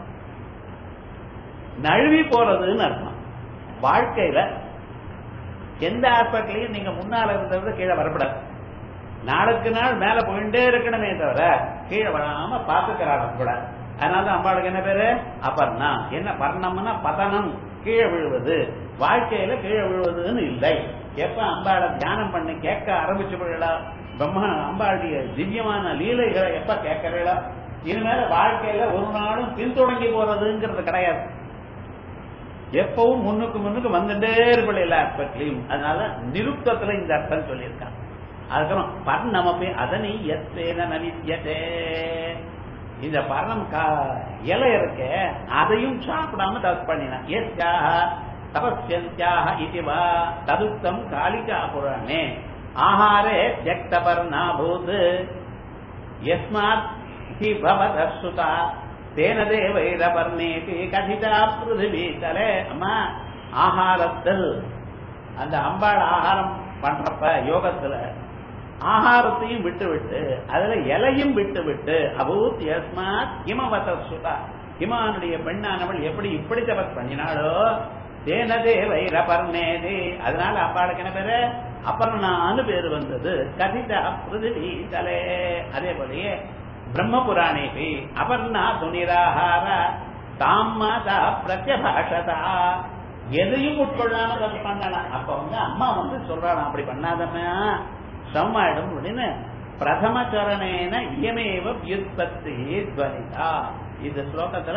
நழுவி போறதுன்னு அர்த்தம் வாழ்க்கையில எந்த ஆஸ்பெக்ட்லயும் நீங்க முன்னால இருந்தது கீழே வரப்படாது நாளுக்கு நாள் மேல போயிட்டே இருக்கணுமே தவிர கீழே வராம பாத்துக்கிறாங்க கூட அதனால அம்பாளுக்கு என்ன பேரு அபர்ணா என்ன பர்ணம்னா பதனம் கீழே விழுவது வாழ்க்கையில கீழே விழுவதுன்னு இல்லை எப்ப அம்பாளை தியானம் பண்ணி கேட்க ஆரம்பிச்சு விடலா பிரம்மா அம்பாளுடைய திவ்யமான லீலைகளை எப்ப கேட்கறீங்களா இனிமேல வாழ்க்கையில ஒரு நாளும் பின்தொடங்கி போறதுங்கிறது கிடையாது எப்பவும் முன்னுக்கு முன்னுக்கு வந்துட்டே இருப்பல எல்லா ஆஸ்பெக்ட்லையும் அதனால நிருப்தத்துல இந்த அர்த்தம் சொல்லியிருக்காங்க அதுக்கப்புறம் பர்ணமப்பே அதனை எத்தேன நவித்தியதே இந்த பர்ணம் இலை இருக்க அதையும் சாப்பிடாம தஸ் பண்ணினான் எஸ்யாக தபஸ்யந்தியாக இதுவா ததுத்தம் காலிகா புராணே ஆஹாரே ஜக்தபர்ணா பூத் எஸ்மாத் ஹி பவதசுதா தேன தேவைரபர்ணேதி கதிதா பிருதிவி தலே அம்மா ஆகாரத்தில் அந்த அம்பாள் ஆகாரம் பண்றப்ப யோகத்துல ஆகாரத்தையும் விட்டு விட்டு அதுல இலையும் விட்டு விட்டு அபூத் யஸ்மாத் ஹிமவத சுதா ஹிமானுடைய பெண்ணானவள் எப்படி இப்படி தபஸ் பண்ணினாளோ தேனதே வைரபர்ணேதி அதனால அம்பாளுக்கு என்ன பேரு அபர்ணான்னு பேரு வந்தது கதிதா பிருதிவி தலே அதே போலயே பிரம்ம புராணேபி அபர்ணா துணிராகார தாமதா பிரத்யபாஷதா எதையும் உட்கொள்ளாம தப்பு பண்ணலாம் அப்ப வந்து அம்மா வந்து சொல்றாளாம் அப்படி பண்ணாதம்மா சம்மாயிடும் அப்படின்னு பிரதம சரணேன இயமேவ வியுற்பத்தி துவனிதா இந்த ஸ்லோகத்துல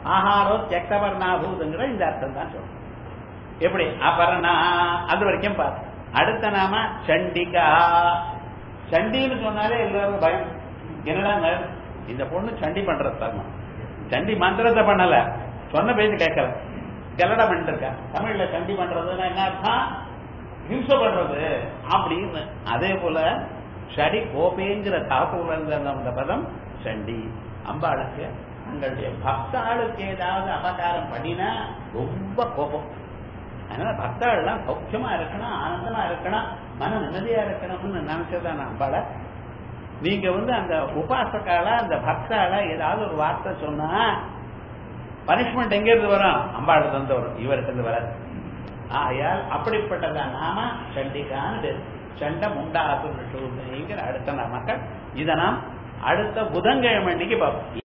ஆஹாரோ தியக்தவர்ணாபூதுங்கிற இந்த அர்த்தம் தான் சொல்றோம் எப்படி அபர்ணா அது வரைக்கும் பார்த்து அடுத்த நாம சண்டிகா சண்டின்னு சொன்னாலே எல்லாரும் பயம் என்னடா இந்த பொண்ணு சண்டி பண்றது தரணும் சண்டி மந்திரத்தை பண்ணல சொன்ன பேச்சு கேட்கல கல்லடா பண்ணிட்டு இருக்கா தமிழ்ல சண்டி பண்றதுன்னா என்ன அர்த்தம் ஹிம்சை பண்றது அப்படின்னு அதே போல ஷடி கோபேங்கிற தாக்குல இருந்த அந்த பதம் சண்டி அம்பாளுக்கு தங்களுடைய பக்தாளுக்கு ஏதாவது அபகாரம் பண்ணினா ரொம்ப கோபம் அதனால பக்தாள்லாம் சௌக்கியமா இருக்கணும் ஆனந்தமா இருக்கணும் மன நிம்மதியா இருக்கணும்னு நினைச்சதான் அம்பாளை நீங்க வந்து அந்த உபாசக்கால அந்த பக்தால ஏதாவது ஒரு வார்த்தை சொன்னா பனிஷ்மெண்ட் எங்க இருந்து வரும் அம்பாள் இருந்து வரும் இவருக்கு இருந்து வராது ஆகையால் அப்படிப்பட்டதான் நாம சண்டிகான்னு சண்டம் உண்டாகுங்கிற அடுத்த நாமக்கள் இதை நாம் அடுத்த புதன்கிழமை அன்னைக்கு பார்ப்போம்